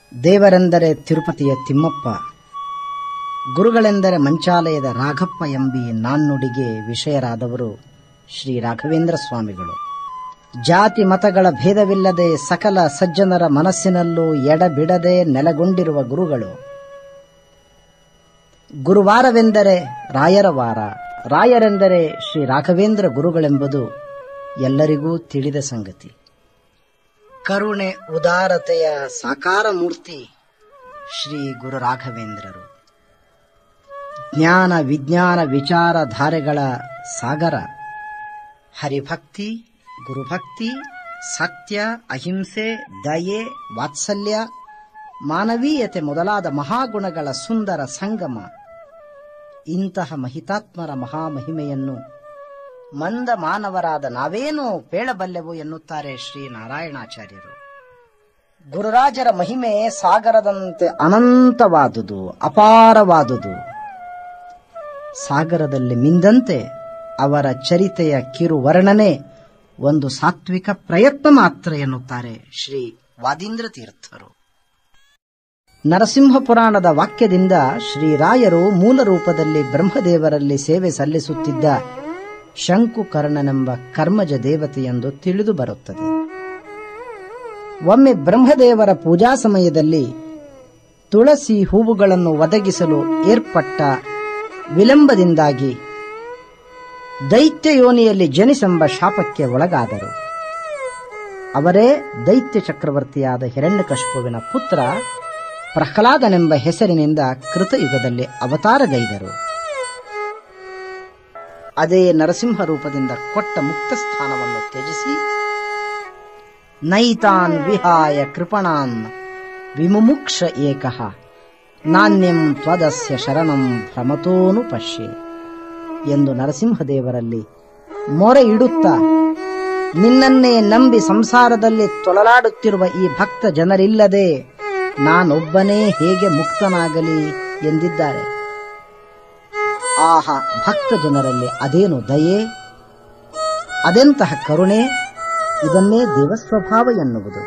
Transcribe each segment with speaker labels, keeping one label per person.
Speaker 1: ದೇವರೆಂದರೆ ತಿರುಪತಿಯ ತಿಮ್ಮಪ್ಪ ಗುರುಗಳೆಂದರೆ ಮಂಚಾಲಯದ ರಾಘಪ್ಪ ಎಂಬಿ ನಾಣ್ಣುಡಿಗೆ ವಿಷಯರಾದವರು ಶ್ರೀ ರಾಘವೇಂದ್ರ ಸ್ವಾಮಿಗಳು ಜಾತಿ ಮತಗಳ ಭೇದವಿಲ್ಲದೆ ಸಕಲ ಸಜ್ಜನರ ಮನಸ್ಸಿನಲ್ಲೂ ಎಡಬಿಡದೆ ನೆಲೆಗೊಂಡಿರುವ ಗುರುಗಳು ಗುರುವಾರವೆಂದರೆ ರಾಯರ ವಾರ ರಾಯರೆಂದರೆ ಶ್ರೀ ರಾಘವೇಂದ್ರ ಗುರುಗಳೆಂಬುದು ಎಲ್ಲರಿಗೂ ತಿಳಿದ ಸಂಗತಿ ಕರುಣೆ ಉದಾರತೆಯ ಸಾಕಾರ ಮೂರ್ತಿ ಶ್ರೀ ಗುರು ರಾಘವೇಂದ್ರರು ಜ್ಞಾನ ವಿಜ್ಞಾನ ವಿಚಾರಧಾರೆಗಳ ಸಾಗರ ಹರಿಭಕ್ತಿ ಗುರುಭಕ್ತಿ ಸತ್ಯ ಅಹಿಂಸೆ ದಯೆ ವಾತ್ಸಲ್ಯ ಮಾನವೀಯತೆ ಮೊದಲಾದ ಮಹಾಗುಣಗಳ ಸುಂದರ ಸಂಗಮ ಇಂತಹ ಮಹಿತಾತ್ಮರ ಮಹಾಮಹಿಮೆಯನ್ನು ಮಂದ ಮಾನವರಾದ ನಾವೇನು ಪೇಳಬಲ್ಲೆವು ಎನ್ನುತ್ತಾರೆ ಶ್ರೀ ನಾರಾಯಣಾಚಾರ್ಯರು ಗುರುರಾಜರ ಮಹಿಮೆ ಸಾಗರದಂತೆ ಅನಂತವಾದುದು ಅಪಾರವಾದುದು ಸಾಗರದಲ್ಲಿ ಮಿಂದಂತೆ ಅವರ ಚರಿತೆಯ ಕಿರು ವರ್ಣನೆ ಒಂದು ಸಾತ್ವಿಕ ಪ್ರಯತ್ನ ಮಾತ್ರ ಎನ್ನುತ್ತಾರೆ ಶ್ರೀ ವಾದೀಂದ್ರ ತೀರ್ಥರು ನರಸಿಂಹ ಪುರಾಣದ ವಾಕ್ಯದಿಂದ ಶ್ರೀರಾಯರು ಮೂಲ ರೂಪದಲ್ಲಿ ಬ್ರಹ್ಮದೇವರಲ್ಲಿ ಸೇವೆ ಸಲ್ಲಿಸುತ್ತಿದ್ದ ಶಂಕುಕರ್ಣನೆಂಬ ಕರ್ಮಜ ದೇವತೆಯೆಂದು ತಿಳಿದು ಬರುತ್ತದೆ ಒಮ್ಮೆ ಬ್ರಹ್ಮದೇವರ ಪೂಜಾ ಸಮಯದಲ್ಲಿ ತುಳಸಿ ಹೂವುಗಳನ್ನು ಒದಗಿಸಲು ಏರ್ಪಟ್ಟ ವಿಳಂಬದಿಂದಾಗಿ ದೈತ್ಯ ಯೋನಿಯಲ್ಲಿ ಜನಿಸೆಂಬ ಶಾಪಕ್ಕೆ ಒಳಗಾದರು ಅವರೇ ದೈತ್ಯ ಚಕ್ರವರ್ತಿಯಾದ ಹಿರಣ್ಯಕಶಿಪುವಿನ ಪುತ್ರ ಪ್ರಹ್ಲಾದನೆಂಬ ಹೆಸರಿನಿಂದ ಕೃತಯುಗದಲ್ಲಿ ಅವತಾರಗೈದರು ಅದೇ ನರಸಿಂಹ ರೂಪದಿಂದ ಕೊಟ್ಟ ಮುಕ್ತ ಸ್ಥಾನವನ್ನು ತ್ಯಜಿಸಿ ನೈತಾನ್ ವಿಹಾಯ ಕೃಪಣಾನ್ ವಿಮುಮುಕ್ಷ ಏಕಃ ನಾಣ್ಯಂ ತ್ವದಸ್ಯ ಶರಣಂ ಭ್ರಮತೋನು ಪಶ್ಯೆ ಎಂದು ನರಸಿಂಹದೇವರಲ್ಲಿ ಮೊರೆ ಇಡುತ್ತಾ ನಿನ್ನನ್ನೇ ನಂಬಿ ಸಂಸಾರದಲ್ಲಿ ತೊಳಲಾಡುತ್ತಿರುವ ಈ ಭಕ್ತ ಜನರಿಲ್ಲದೆ ನಾನೊಬ್ಬನೇ ಹೇಗೆ ಮುಕ್ತನಾಗಲಿ ಎಂದಿದ್ದಾರೆ ಆಹ ಭಕ್ತ ಜನರಲ್ಲಿ ಅದೇನು ದಯೆ ಅದೆಂತಹ ಕರುಣೆ ಇದನ್ನೇ ದೇವಸ್ವಭಾವ ಎನ್ನುವುದು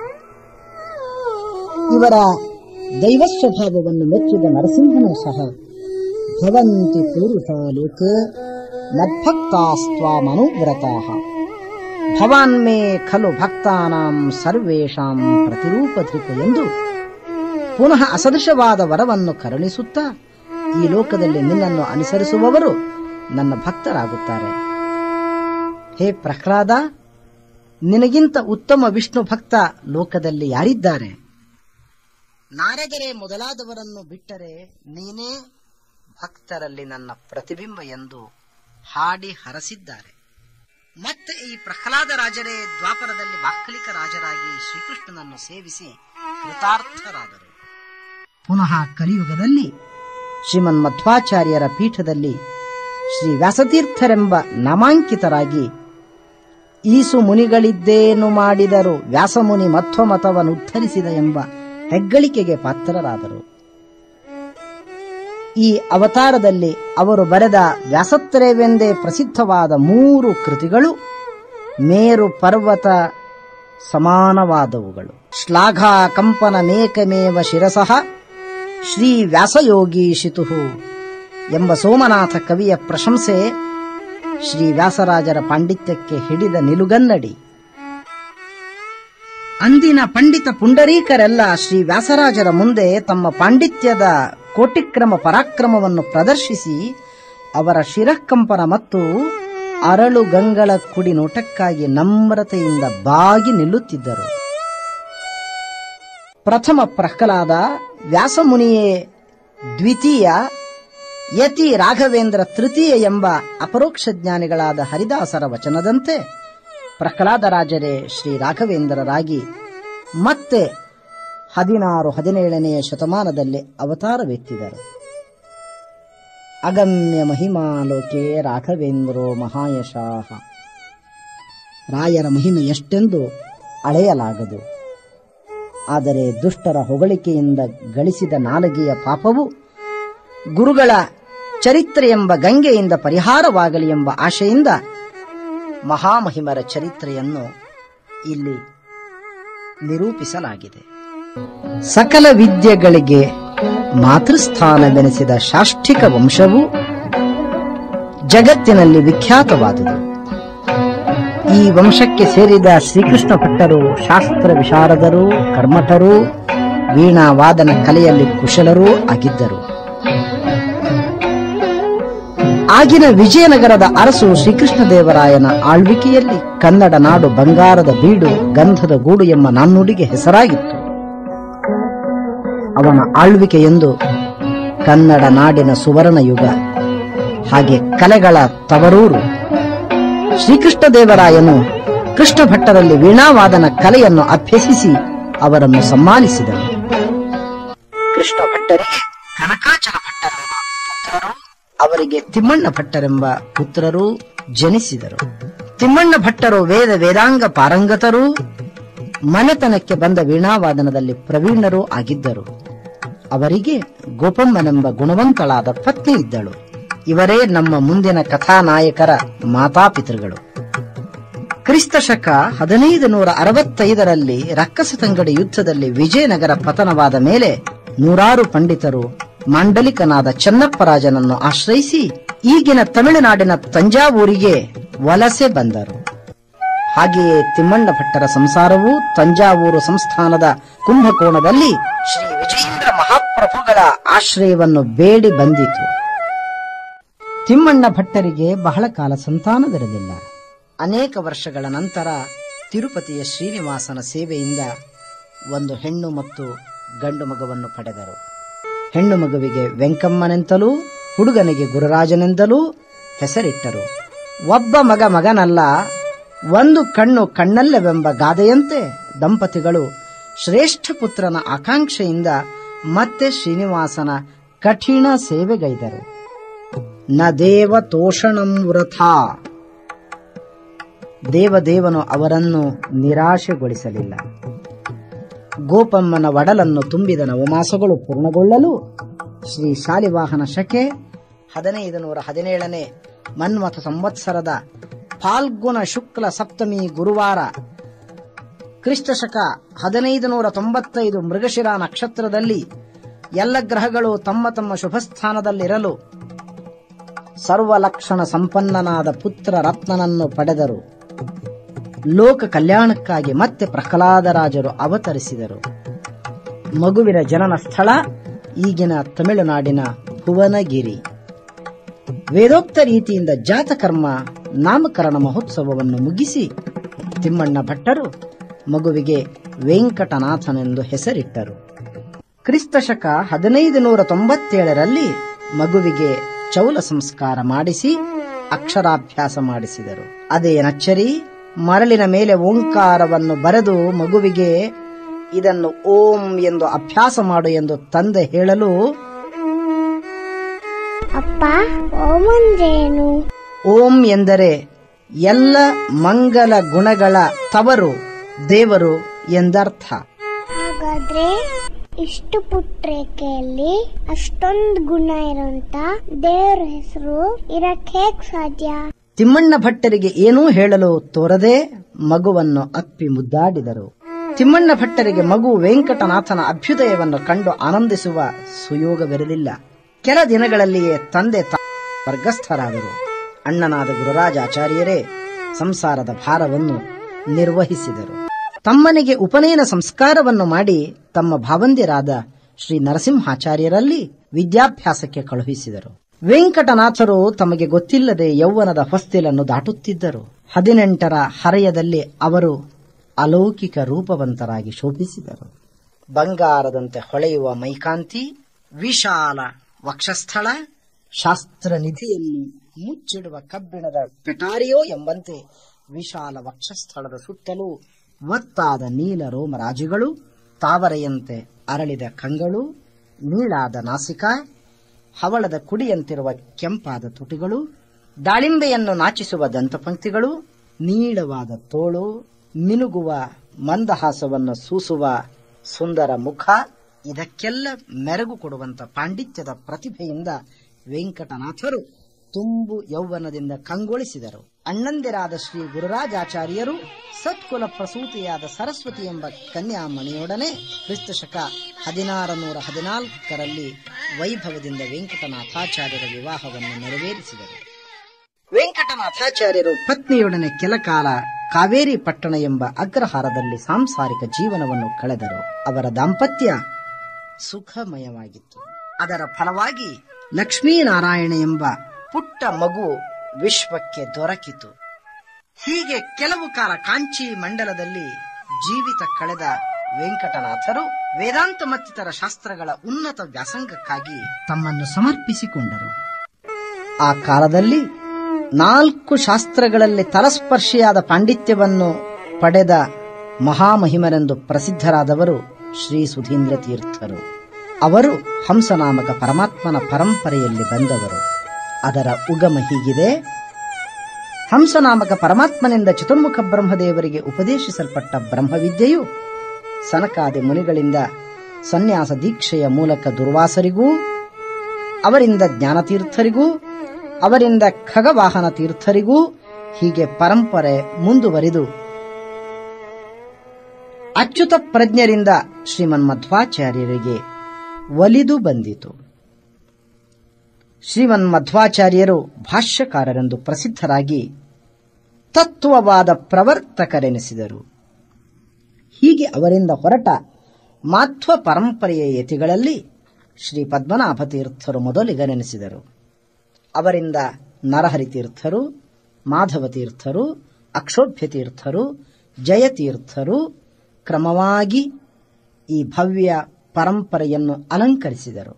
Speaker 1: ಇವರ ದೈವ ಸ್ವಭಾವವನ್ನು ಮೆಚ್ಚಿದ ನರಸಿಂಹನು ಸಹ ಭವಂತಿ ಪುರುಷ ಲೋಕೆ ಮದ್ಭಕ್ತಾಸ್ತ್ವಾಮನುವ್ರತಾ ಭವಾನ್ ಮೇ ಖಲು ಭಕ್ತಾನಾಂ ಸರ್ವೇಷಾಂ ಪ್ರತಿರೂಪಧೃತ ಎಂದು ಪುನಃ ಅಸದೃಶವಾದ ವರವನ್ನು ಕರುಣಿಸುತ್ತಾ ಈ ಲೋಕದಲ್ಲಿ ನಿನ್ನನ್ನು ಅನುಸರಿಸುವವರು ನನ್ನ ಭಕ್ತರಾಗುತ್ತಾರೆ ಹೇ ಪ್ರಹ್ಲಾದ ನಿನಗಿಂತ ಉತ್ತಮ ವಿಷ್ಣು ಭಕ್ತ ಲೋಕದಲ್ಲಿ ಯಾರಿದ್ದಾರೆ ನಾರದರೆ ಮೊದಲಾದವರನ್ನು ಬಿಟ್ಟರೆ ನೀನೇ ಭಕ್ತರಲ್ಲಿ ನನ್ನ ಪ್ರತಿಬಿಂಬ ಎಂದು ಹಾಡಿ ಹರಸಿದ್ದಾರೆ ಮತ್ತೆ ಈ ಪ್ರಹ್ಲಾದ ರಾಜರೇ ದ್ವಾಪರದಲ್ಲಿ ವಾಕ್ಕಲಿಕ ರಾಜರಾಗಿ ಶ್ರೀಕೃಷ್ಣನನ್ನು ಸೇವಿಸಿ ಕೃತಾರ್ಥರಾದರು ಪುನಃ ಕಲಿಯುಗದಲ್ಲಿ ಶ್ರೀಮನ್ ಮಧ್ವಾಚಾರ್ಯರ ಪೀಠದಲ್ಲಿ ಶ್ರೀ ವ್ಯಾಸತೀರ್ಥರೆಂಬ ನಾಮಾಂಕಿತರಾಗಿ ಈಸು ಮುನಿಗಳಿದ್ದೇನು ಮಾಡಿದರು ವ್ಯಾಸಮುನಿ ಮಧ್ವ ಮತವನ್ನು ಉದ್ಧರಿಸಿದ ಎಂಬ ಹೆಗ್ಗಳಿಕೆಗೆ ಪಾತ್ರರಾದರು ಈ ಅವತಾರದಲ್ಲಿ ಅವರು ಬರೆದ ವ್ಯಾಸತ್ರಯವೆಂದೇ ಪ್ರಸಿದ್ಧವಾದ ಮೂರು ಕೃತಿಗಳು ಮೇರು ಪರ್ವತ ಸಮಾನವಾದವುಗಳು ಶ್ಲಾಘಾ ಕಂಪನ ಮೇಕಮೇವ ಶಿರಸಃ ಶ್ರೀ ವ್ಯಾಸಯೋಗೀಶಿತು ಎಂಬ ಸೋಮನಾಥ ಕವಿಯ ಪ್ರಶಂಸೆ ಶ್ರೀ ವ್ಯಾಸರಾಜರ ಪಾಂಡಿತ್ಯಕ್ಕೆ ಹಿಡಿದ ನಿಲುಗನ್ನಡಿ ಅಂದಿನ ಪಂಡಿತ ಪುಂಡರೀಕರೆಲ್ಲ ಶ್ರೀ ವ್ಯಾಸರಾಜರ ಮುಂದೆ ತಮ್ಮ ಪಾಂಡಿತ್ಯದ ಕೋಟಿಕ್ರಮ ಪರಾಕ್ರಮವನ್ನು ಪ್ರದರ್ಶಿಸಿ ಅವರ ಶಿರಕಂಪನ ಮತ್ತು ಅರಳು ಗಂಗಳ ಕುಡಿ ನೋಟಕ್ಕಾಗಿ ನಮ್ರತೆಯಿಂದ ಬಾಗಿ ನಿಲ್ಲುತ್ತಿದ್ದರು ಪ್ರಥಮ ಪ್ರಹ್ಲಾದ ವ್ಯಾಸಮುನಿಯೇ ದ್ವಿತೀಯ ಯತಿ ರಾಘವೇಂದ್ರ ತೃತೀಯ ಎಂಬ ಅಪರೋಕ್ಷ ಜ್ಞಾನಿಗಳಾದ ಹರಿದಾಸರ ವಚನದಂತೆ ಪ್ರಹ್ಲಾದರಾಜರೇ ಶ್ರೀ ರಾಘವೇಂದ್ರರಾಗಿ ಮತ್ತೆ ಹದಿನಾರು ಹದಿನೇಳನೆಯ ಶತಮಾನದಲ್ಲಿ ಅವತಾರವೆತ್ತಿದರು ಅಗಮ್ಯ ಮಹಿಮಾಲೋಕೆ ರಾಘವೇಂದ್ರೋ ಮಹಾಯಶಾಹ ರಾಯರ ಮಹಿಮೆ ಎಷ್ಟೆಂದು ಅಳೆಯಲಾಗದು ಆದರೆ ದುಷ್ಟರ ಹೊಗಳಿಕೆಯಿಂದ ಗಳಿಸಿದ ನಾಲಗೆಯ ಪಾಪವು ಗುರುಗಳ ಚರಿತ್ರೆ ಎಂಬ ಗಂಗೆಯಿಂದ ಪರಿಹಾರವಾಗಲಿ ಎಂಬ ಆಶೆಯಿಂದ ಮಹಾಮಹಿಮರ ಚರಿತ್ರೆಯನ್ನು ಇಲ್ಲಿ ನಿರೂಪಿಸಲಾಗಿದೆ ಸಕಲ ವಿದ್ಯೆಗಳಿಗೆ ಮಾತೃಸ್ಥಾನವೆನಿಸಿದ ಶಾಷ್ಟಿಕ ವಂಶವು ಜಗತ್ತಿನಲ್ಲಿ ವಿಖ್ಯಾತವಾದುದು ಈ ವಂಶಕ್ಕೆ ಸೇರಿದ ಶ್ರೀಕೃಷ್ಣ ಭಟ್ಟರು ಶಾಸ್ತ್ರ ವಿಶಾರದರು ಕರ್ಮಠರು ವೀಣಾ ವಾದನ ಕಲೆಯಲ್ಲಿ ಕುಶಲರೂ ಆಗಿದ್ದರು ಆಗಿನ ವಿಜಯನಗರದ ಅರಸು ಶ್ರೀಕೃಷ್ಣದೇವರಾಯನ ಆಳ್ವಿಕೆಯಲ್ಲಿ ಕನ್ನಡ ನಾಡು ಬಂಗಾರದ ಬೀಡು ಗಂಧದ ಗೂಡು ಎಂಬ ನಾಣ್ಣುಡಿಗೆ ಹೆಸರಾಗಿತ್ತು ಅವನ ಆಳ್ವಿಕೆ ಎಂದು ಕನ್ನಡ ನಾಡಿನ ಸುವರ್ಣ ಯುಗ ಹಾಗೆ ಕಲೆಗಳ ತವರೂರು ಶ್ರೀಕೃಷ್ಣದೇವರಾಯನು ಕೃಷ್ಣ ಭಟ್ಟರಲ್ಲಿ ವೀಣಾವಾದನ ಕಲೆಯನ್ನು ಅಭ್ಯಸಿಸಿ ಅವರನ್ನು ಸನ್ಮಾನಿಸಿದನು ಕೃಷ್ಣ ಭಟ್ಟರಿಗೆ ಕನಕಾಚಲ ಭಟ್ಟರೆಂಬ ಪುತ್ರರು ಅವರಿಗೆ ತಿಮ್ಮಣ್ಣ ಭಟ್ಟರೆಂಬ ಪುತ್ರರು ಜನಿಸಿದರು ತಿಮ್ಮಣ್ಣ ಭಟ್ಟರು ವೇದ ವೇದಾಂಗ ಪಾರಂಗತರು ಮನೆತನಕ್ಕೆ ಬಂದ ವೀಣಾವಾದನದಲ್ಲಿ ಪ್ರವೀಣರೂ ಆಗಿದ್ದರು ಅವರಿಗೆ ಗೋಪಮ್ಮನೆಂಬ ಗುಣವಂತಳಾದ ಪತ್ನಿ ಇದ್ದಳು ಇವರೇ ನಮ್ಮ ಮುಂದಿನ ಕಥಾನಾಯಕರ ಮಾತಾಪಿತೃಗಳು ಕ್ರಿಸ್ತ ಶಕ ಹದಿನೈದು ನೂರ ಅರವತ್ತೈದರಲ್ಲಿ ರಕ್ಕಸತಂಗಡಿ ಯುದ್ಧದಲ್ಲಿ ವಿಜಯನಗರ ಪತನವಾದ ಮೇಲೆ ನೂರಾರು ಪಂಡಿತರು ಮಾಂಡಲಿಕನಾದ ಚನ್ನಪ್ಪರಾಜನನ್ನು ಆಶ್ರಯಿಸಿ ಈಗಿನ ತಮಿಳುನಾಡಿನ ತಂಜಾವೂರಿಗೆ ವಲಸೆ ಬಂದರು ಹಾಗೆಯೇ ತಿಮ್ಮಣ್ಣ ಭಟ್ಟರ ಸಂಸಾರವು ತಂಜಾವೂರು ಸಂಸ್ಥಾನದ ಕುಂಭಕೋಣದಲ್ಲಿ ಶ್ರೀ ವಿಜಯೇಂದ್ರ ಮಹಾಪ್ರಭುಗಳ ಆಶ್ರಯವನ್ನು ಬೇಡಿ ಬಂದಿತು ತಿಮ್ಮಣ್ಣ ಭಟ್ಟರಿಗೆ ಬಹಳ ಕಾಲ ಸಂತಾನವಿರಲಿಲ್ಲ ಅನೇಕ ವರ್ಷಗಳ ನಂತರ ತಿರುಪತಿಯ ಶ್ರೀನಿವಾಸನ ಸೇವೆಯಿಂದ ಒಂದು ಹೆಣ್ಣು ಮತ್ತು ಗಂಡು ಮಗುವನ್ನು ಪಡೆದರು ಹೆಣ್ಣು ಮಗುವಿಗೆ ವೆಂಕಮ್ಮನೆಂತಲೂ ಹುಡುಗನಿಗೆ ಗುರುರಾಜನೆಂದಲೂ ಹೆಸರಿಟ್ಟರು ಒಬ್ಬ ಮಗ ಮಗನಲ್ಲ ಒಂದು ಕಣ್ಣು ಕಣ್ಣಲ್ಲವೆಂಬ ಗಾದೆಯಂತೆ ದಂಪತಿಗಳು ಶ್ರೇಷ್ಠ ಪುತ್ರನ ಆಕಾಂಕ್ಷೆಯಿಂದ ಮತ್ತೆ ಶ್ರೀನಿವಾಸನ ಕಠಿಣ ಸೇವೆಗೈದರು ನ ದೇವ ತೋಷಣಂ ವೃಥಾ ದೇವದೇವನು ಅವರನ್ನು ನಿರಾಶೆಗೊಳಿಸಲಿಲ್ಲ ಗೋಪಮ್ಮನ ಒಡಲನ್ನು ತುಂಬಿದ ನವಮಾಸಗಳು ಪೂರ್ಣಗೊಳ್ಳಲು ಶ್ರೀ ಶಾಲಿವಾಹನ ಶಕೆ ಹದಿನೈದು ನೂರ ಹದಿನೇಳನೇ ಮನ್ಮಥ ಸಂವತ್ಸರದ ಫಾಲ್ಗುಣ ಶುಕ್ಲ ಸಪ್ತಮಿ ಗುರುವಾರ ಕ್ರಿಸ್ತಶಕ ಹದಿನೈದು ನೂರ ತೊಂಬತ್ತೈದು ಮೃಗಶಿರ ನಕ್ಷತ್ರದಲ್ಲಿ ಎಲ್ಲ ಗ್ರಹಗಳು ತಮ್ಮ ತಮ್ಮ ಶುಭಸ್ಥಾನದಲ್ಲಿರಲು ಸರ್ವಲಕ್ಷಣ ಸಂಪನ್ನನಾದ ಪುತ್ರ ರತ್ನನನ್ನು ಪಡೆದರು ಲೋಕ ಕಲ್ಯಾಣಕ್ಕಾಗಿ ಮತ್ತೆ ಪ್ರಹ್ಲಾದರಾಜರು ಅವತರಿಸಿದರು ಮಗುವಿನ ಜನನ ಸ್ಥಳ ಈಗಿನ ತಮಿಳುನಾಡಿನ ಭುವನಗಿರಿ ವೇದೋಕ್ತ ರೀತಿಯಿಂದ ಜಾತಕರ್ಮ ನಾಮಕರಣ ಮಹೋತ್ಸವವನ್ನು ಮುಗಿಸಿ ತಿಮ್ಮಣ್ಣ ಭಟ್ಟರು ಮಗುವಿಗೆ ವೆಂಕಟನಾಥನೆಂದು ಹೆಸರಿಟ್ಟರು ಕ್ರಿಸ್ತಶಕ ಹದಿನೈದು ನೂರ ತೊಂಬತ್ತೇಳರಲ್ಲಿ ಮಗುವಿಗೆ ಚೌಲ ಸಂಸ್ಕಾರ ಮಾಡಿಸಿ ಅಕ್ಷರಾಭ್ಯಾಸ ಮಾಡಿಸಿದರು ಅದೇ ನಚ್ಚರಿ ಮರಳಿನ ಮೇಲೆ ಓಂಕಾರವನ್ನು ಬರೆದು ಮಗುವಿಗೆ ಇದನ್ನು ಓಂ ಎಂದು ಅಭ್ಯಾಸ ಮಾಡು ಎಂದು ತಂದೆ ಹೇಳಲು
Speaker 2: ಅಪ್ಪ ಓಂ ಅಂದ್ರೇನು
Speaker 1: ಓಂ ಎಂದರೆ ಎಲ್ಲ ಮಂಗಲ ಗುಣಗಳ ತವರು ದೇವರು ಎಂದರ್ಥ
Speaker 2: ಹಾಗಾದ್ರೆ ಇಷ್ಟು ಪುಟ್ರೇಕೆಯಲ್ಲಿ ಅಷ್ಟೊಂದು ಗುಣ ಇರೋಂತ ದೇವ್ರ ಹೆಸರು ಇರಕ್ ಹೇಗ್ ಸಾಧ್ಯ
Speaker 1: ತಿಮ್ಮಣ್ಣ ಭಟ್ಟರಿಗೆ ಏನೂ ಹೇಳಲು ತೋರದೆ ಮಗುವನ್ನು ಅಪ್ಪಿ ಮುದ್ದಾಡಿದರು ತಿಮ್ಮಣ್ಣ ಭಟ್ಟರಿಗೆ ಮಗು ವೆಂಕಟನಾಥನ ಅಭ್ಯುದಯವನ್ನು ಕಂಡು ಆನಂದಿಸುವ ಸುಯೋಗವಿರಲಿಲ್ಲ ಕೆಲ ದಿನಗಳಲ್ಲಿಯೇ ತಂದೆ ತಾ- ವರ್ಗಸ್ಥರಾದರು ಅಣ್ಣನಾದ ಗುರುರಾಜಾಚಾರ್ಯರೇ ಸಂಸಾರದ ಭಾರವನ್ನು ನಿರ್ವಹಿಸಿದರು ತಮ್ಮನಿಗೆ ಉಪನಯನ ಸಂಸ್ಕಾರವನ್ನು ಮಾಡಿ ತಮ್ಮ ಭಾವಂದಿರಾದ ಶ್ರೀ ನರಸಿಂಹಾಚಾರ್ಯರಲ್ಲಿ ವಿದ್ಯಾಭ್ಯಾಸಕ್ಕೆ ಕಳುಹಿಸಿದರು ವೆಂಕಟನಾಥರು ತಮಗೆ ಗೊತ್ತಿಲ್ಲದೆ ಯೌವನದ ಹೊಸ್ತಿಲನ್ನು ದಾಟುತ್ತಿದ್ದರು ಹದಿನೆಂಟರ ಹರೆಯದಲ್ಲಿ ಅವರು ಅಲೌಕಿಕ ರೂಪವಂತರಾಗಿ ಶೋಭಿಸಿದರು ಬಂಗಾರದಂತೆ ಹೊಳೆಯುವ ಮೈಕಾಂತಿ ವಿಶಾಲ ವಕ್ಷಸ್ಥಳ ಶಾಸ್ತ್ರ ನಿಧಿಯನ್ನು ಮುಚ್ಚಿಡುವ ಕಬ್ಬಿಣದ ಪೆಟಾರಿಯೋ ಎಂಬಂತೆ ವಿಶಾಲ ವಕ್ಷಸ್ಥಳದ ಸುತ್ತಲೂ ಒತ್ತಾದ ನೀಲ ರೋಮರಾಜುಗಳು ತಾವರೆಯಂತೆ ಅರಳಿದ ಕಂಗಳು ನೀಳಾದ ನಾಸಿಕ ಹವಳದ ಕುಡಿಯಂತಿರುವ ಕೆಂಪಾದ ತುಟಿಗಳು ದಾಳಿಂಬೆಯನ್ನು ನಾಚಿಸುವ ದಂತಪಂಕ್ತಿಗಳು ನೀಳವಾದ ತೋಳು ಮಿನುಗುವ ಮಂದಹಾಸವನ್ನು ಸೂಸುವ ಸುಂದರ ಮುಖ ಇದಕ್ಕೆಲ್ಲ ಮೆರುಗು ಕೊಡುವಂತ ಪಾಂಡಿತ್ಯದ ಪ್ರತಿಭೆಯಿಂದ ವೆಂಕಟನಾಥರು ತುಂಬು ಯೌವನದಿಂದ ಕಂಗೊಳಿಸಿದರು ಅಣ್ಣಂದಿರಾದ ಶ್ರೀ ಗುರುರಾಜಾಚಾರ್ಯರು ಸತ್ಕುಲ ಪ್ರಸೂತಿಯಾದ ಸರಸ್ವತಿ ಎಂಬ ಕನ್ಯಾಮಣಿಯೊಡನೆ ಕ್ರಿಸ್ತಶಕ ಹದಿನಾರು ನೂರ ಹದಿನಾಲ್ಕರಲ್ಲಿ ವೈಭವದಿಂದ ವೆಂಕಟನಾಥಾಚಾರ್ಯರ ವಿವಾಹವನ್ನು ನೆರವೇರಿಸಿದರು ವೆಂಕಟನಾಥಾಚಾರ್ಯರು ಪತ್ನಿಯೊಡನೆ ಕೆಲ ಕಾಲ ಕಾವೇರಿ ಪಟ್ಟಣ ಎಂಬ ಅಗ್ರಹಾರದಲ್ಲಿ ಸಾಂಸಾರಿಕ ಜೀವನವನ್ನು ಕಳೆದರು ಅವರ ದಾಂಪತ್ಯ ಸುಖಮಯವಾಗಿತ್ತು ಅದರ ಫಲವಾಗಿ ಲಕ್ಷ್ಮೀನಾರಾಯಣ ಎಂಬ ಪುಟ್ಟ ಮಗು ವಿಶ್ವಕ್ಕೆ ದೊರಕಿತು ಹೀಗೆ ಕೆಲವು ಕಾಲ ಕಾಂಚಿ ಮಂಡಲದಲ್ಲಿ ಜೀವಿತ ಕಳೆದ ವೆಂಕಟನಾಥರು ವೇದಾಂತ ಮತ್ತಿತರ ಶಾಸ್ತ್ರಗಳ ಉನ್ನತ ವ್ಯಾಸಂಗಕ್ಕಾಗಿ ತಮ್ಮನ್ನು ಸಮರ್ಪಿಸಿಕೊಂಡರು ಆ ಕಾಲದಲ್ಲಿ ನಾಲ್ಕು ಶಾಸ್ತ್ರಗಳಲ್ಲಿ ತಲಸ್ಪರ್ಶಿಯಾದ ಪಾಂಡಿತ್ಯವನ್ನು ಪಡೆದ ಮಹಾಮಹಿಮರೆಂದು ಪ್ರಸಿದ್ಧರಾದವರು ಶ್ರೀ ಸುಧೀಂದ್ರ ತೀರ್ಥರು ಅವರು ಹಂಸನಾಮಕ ಪರಮಾತ್ಮನ ಪರಂಪರೆಯಲ್ಲಿ ಬಂದವರು ಅದರ ಉಗಮ ಹೀಗಿದೆ ಹಂಸನಾಮಕ ಪರಮಾತ್ಮನಿಂದ ಚತುರ್ಮುಖ ಬ್ರಹ್ಮದೇವರಿಗೆ ಉಪದೇಶಿಸಲ್ಪಟ್ಟ ಬ್ರಹ್ಮವಿದ್ಯೆಯು ಸನಕಾದಿ ಮುನಿಗಳಿಂದ ಸನ್ಯಾಸ ದೀಕ್ಷೆಯ ಮೂಲಕ ದುರ್ವಾಸರಿಗೂ ಅವರಿಂದ ಜ್ಞಾನತೀರ್ಥರಿಗೂ ಅವರಿಂದ ಖಗವಾಹನ ತೀರ್ಥರಿಗೂ ಹೀಗೆ ಪರಂಪರೆ ಮುಂದುವರಿದು ಅಚ್ಯುತ ಪ್ರಜ್ಞರಿಂದ ಶ್ರೀಮನ್ ಮಧ್ವಾಚಾರ್ಯರಿಗೆ ಒಲಿದು ಬಂದಿತು ಶ್ರೀಮನ್ ಮಧ್ವಾಚಾರ್ಯರು ಭಾಷ್ಯಕಾರರೆಂದು ಪ್ರಸಿದ್ಧರಾಗಿ ತತ್ವವಾದ ಪ್ರವರ್ತಕರೆನಿಸಿದರು ಹೀಗೆ ಅವರಿಂದ ಹೊರಟ ಮಾಧ್ವ ಪರಂಪರೆಯ ಯತಿಗಳಲ್ಲಿ ಶ್ರೀ ಪದ್ಮನಾಭ ತೀರ್ಥರು ಮೊದಲಿಗನೆನಿಸಿದರು ಅವರಿಂದ ನರಹರಿ ತೀರ್ಥರು ಮಾಧವ ತೀರ್ಥರು ಅಕ್ಷೋಭ್ಯ ತೀರ್ಥರು ಜಯತೀರ್ಥರು ಕ್ರಮವಾಗಿ ಈ ಭವ್ಯ ಪರಂಪರೆಯನ್ನು ಅಲಂಕರಿಸಿದರು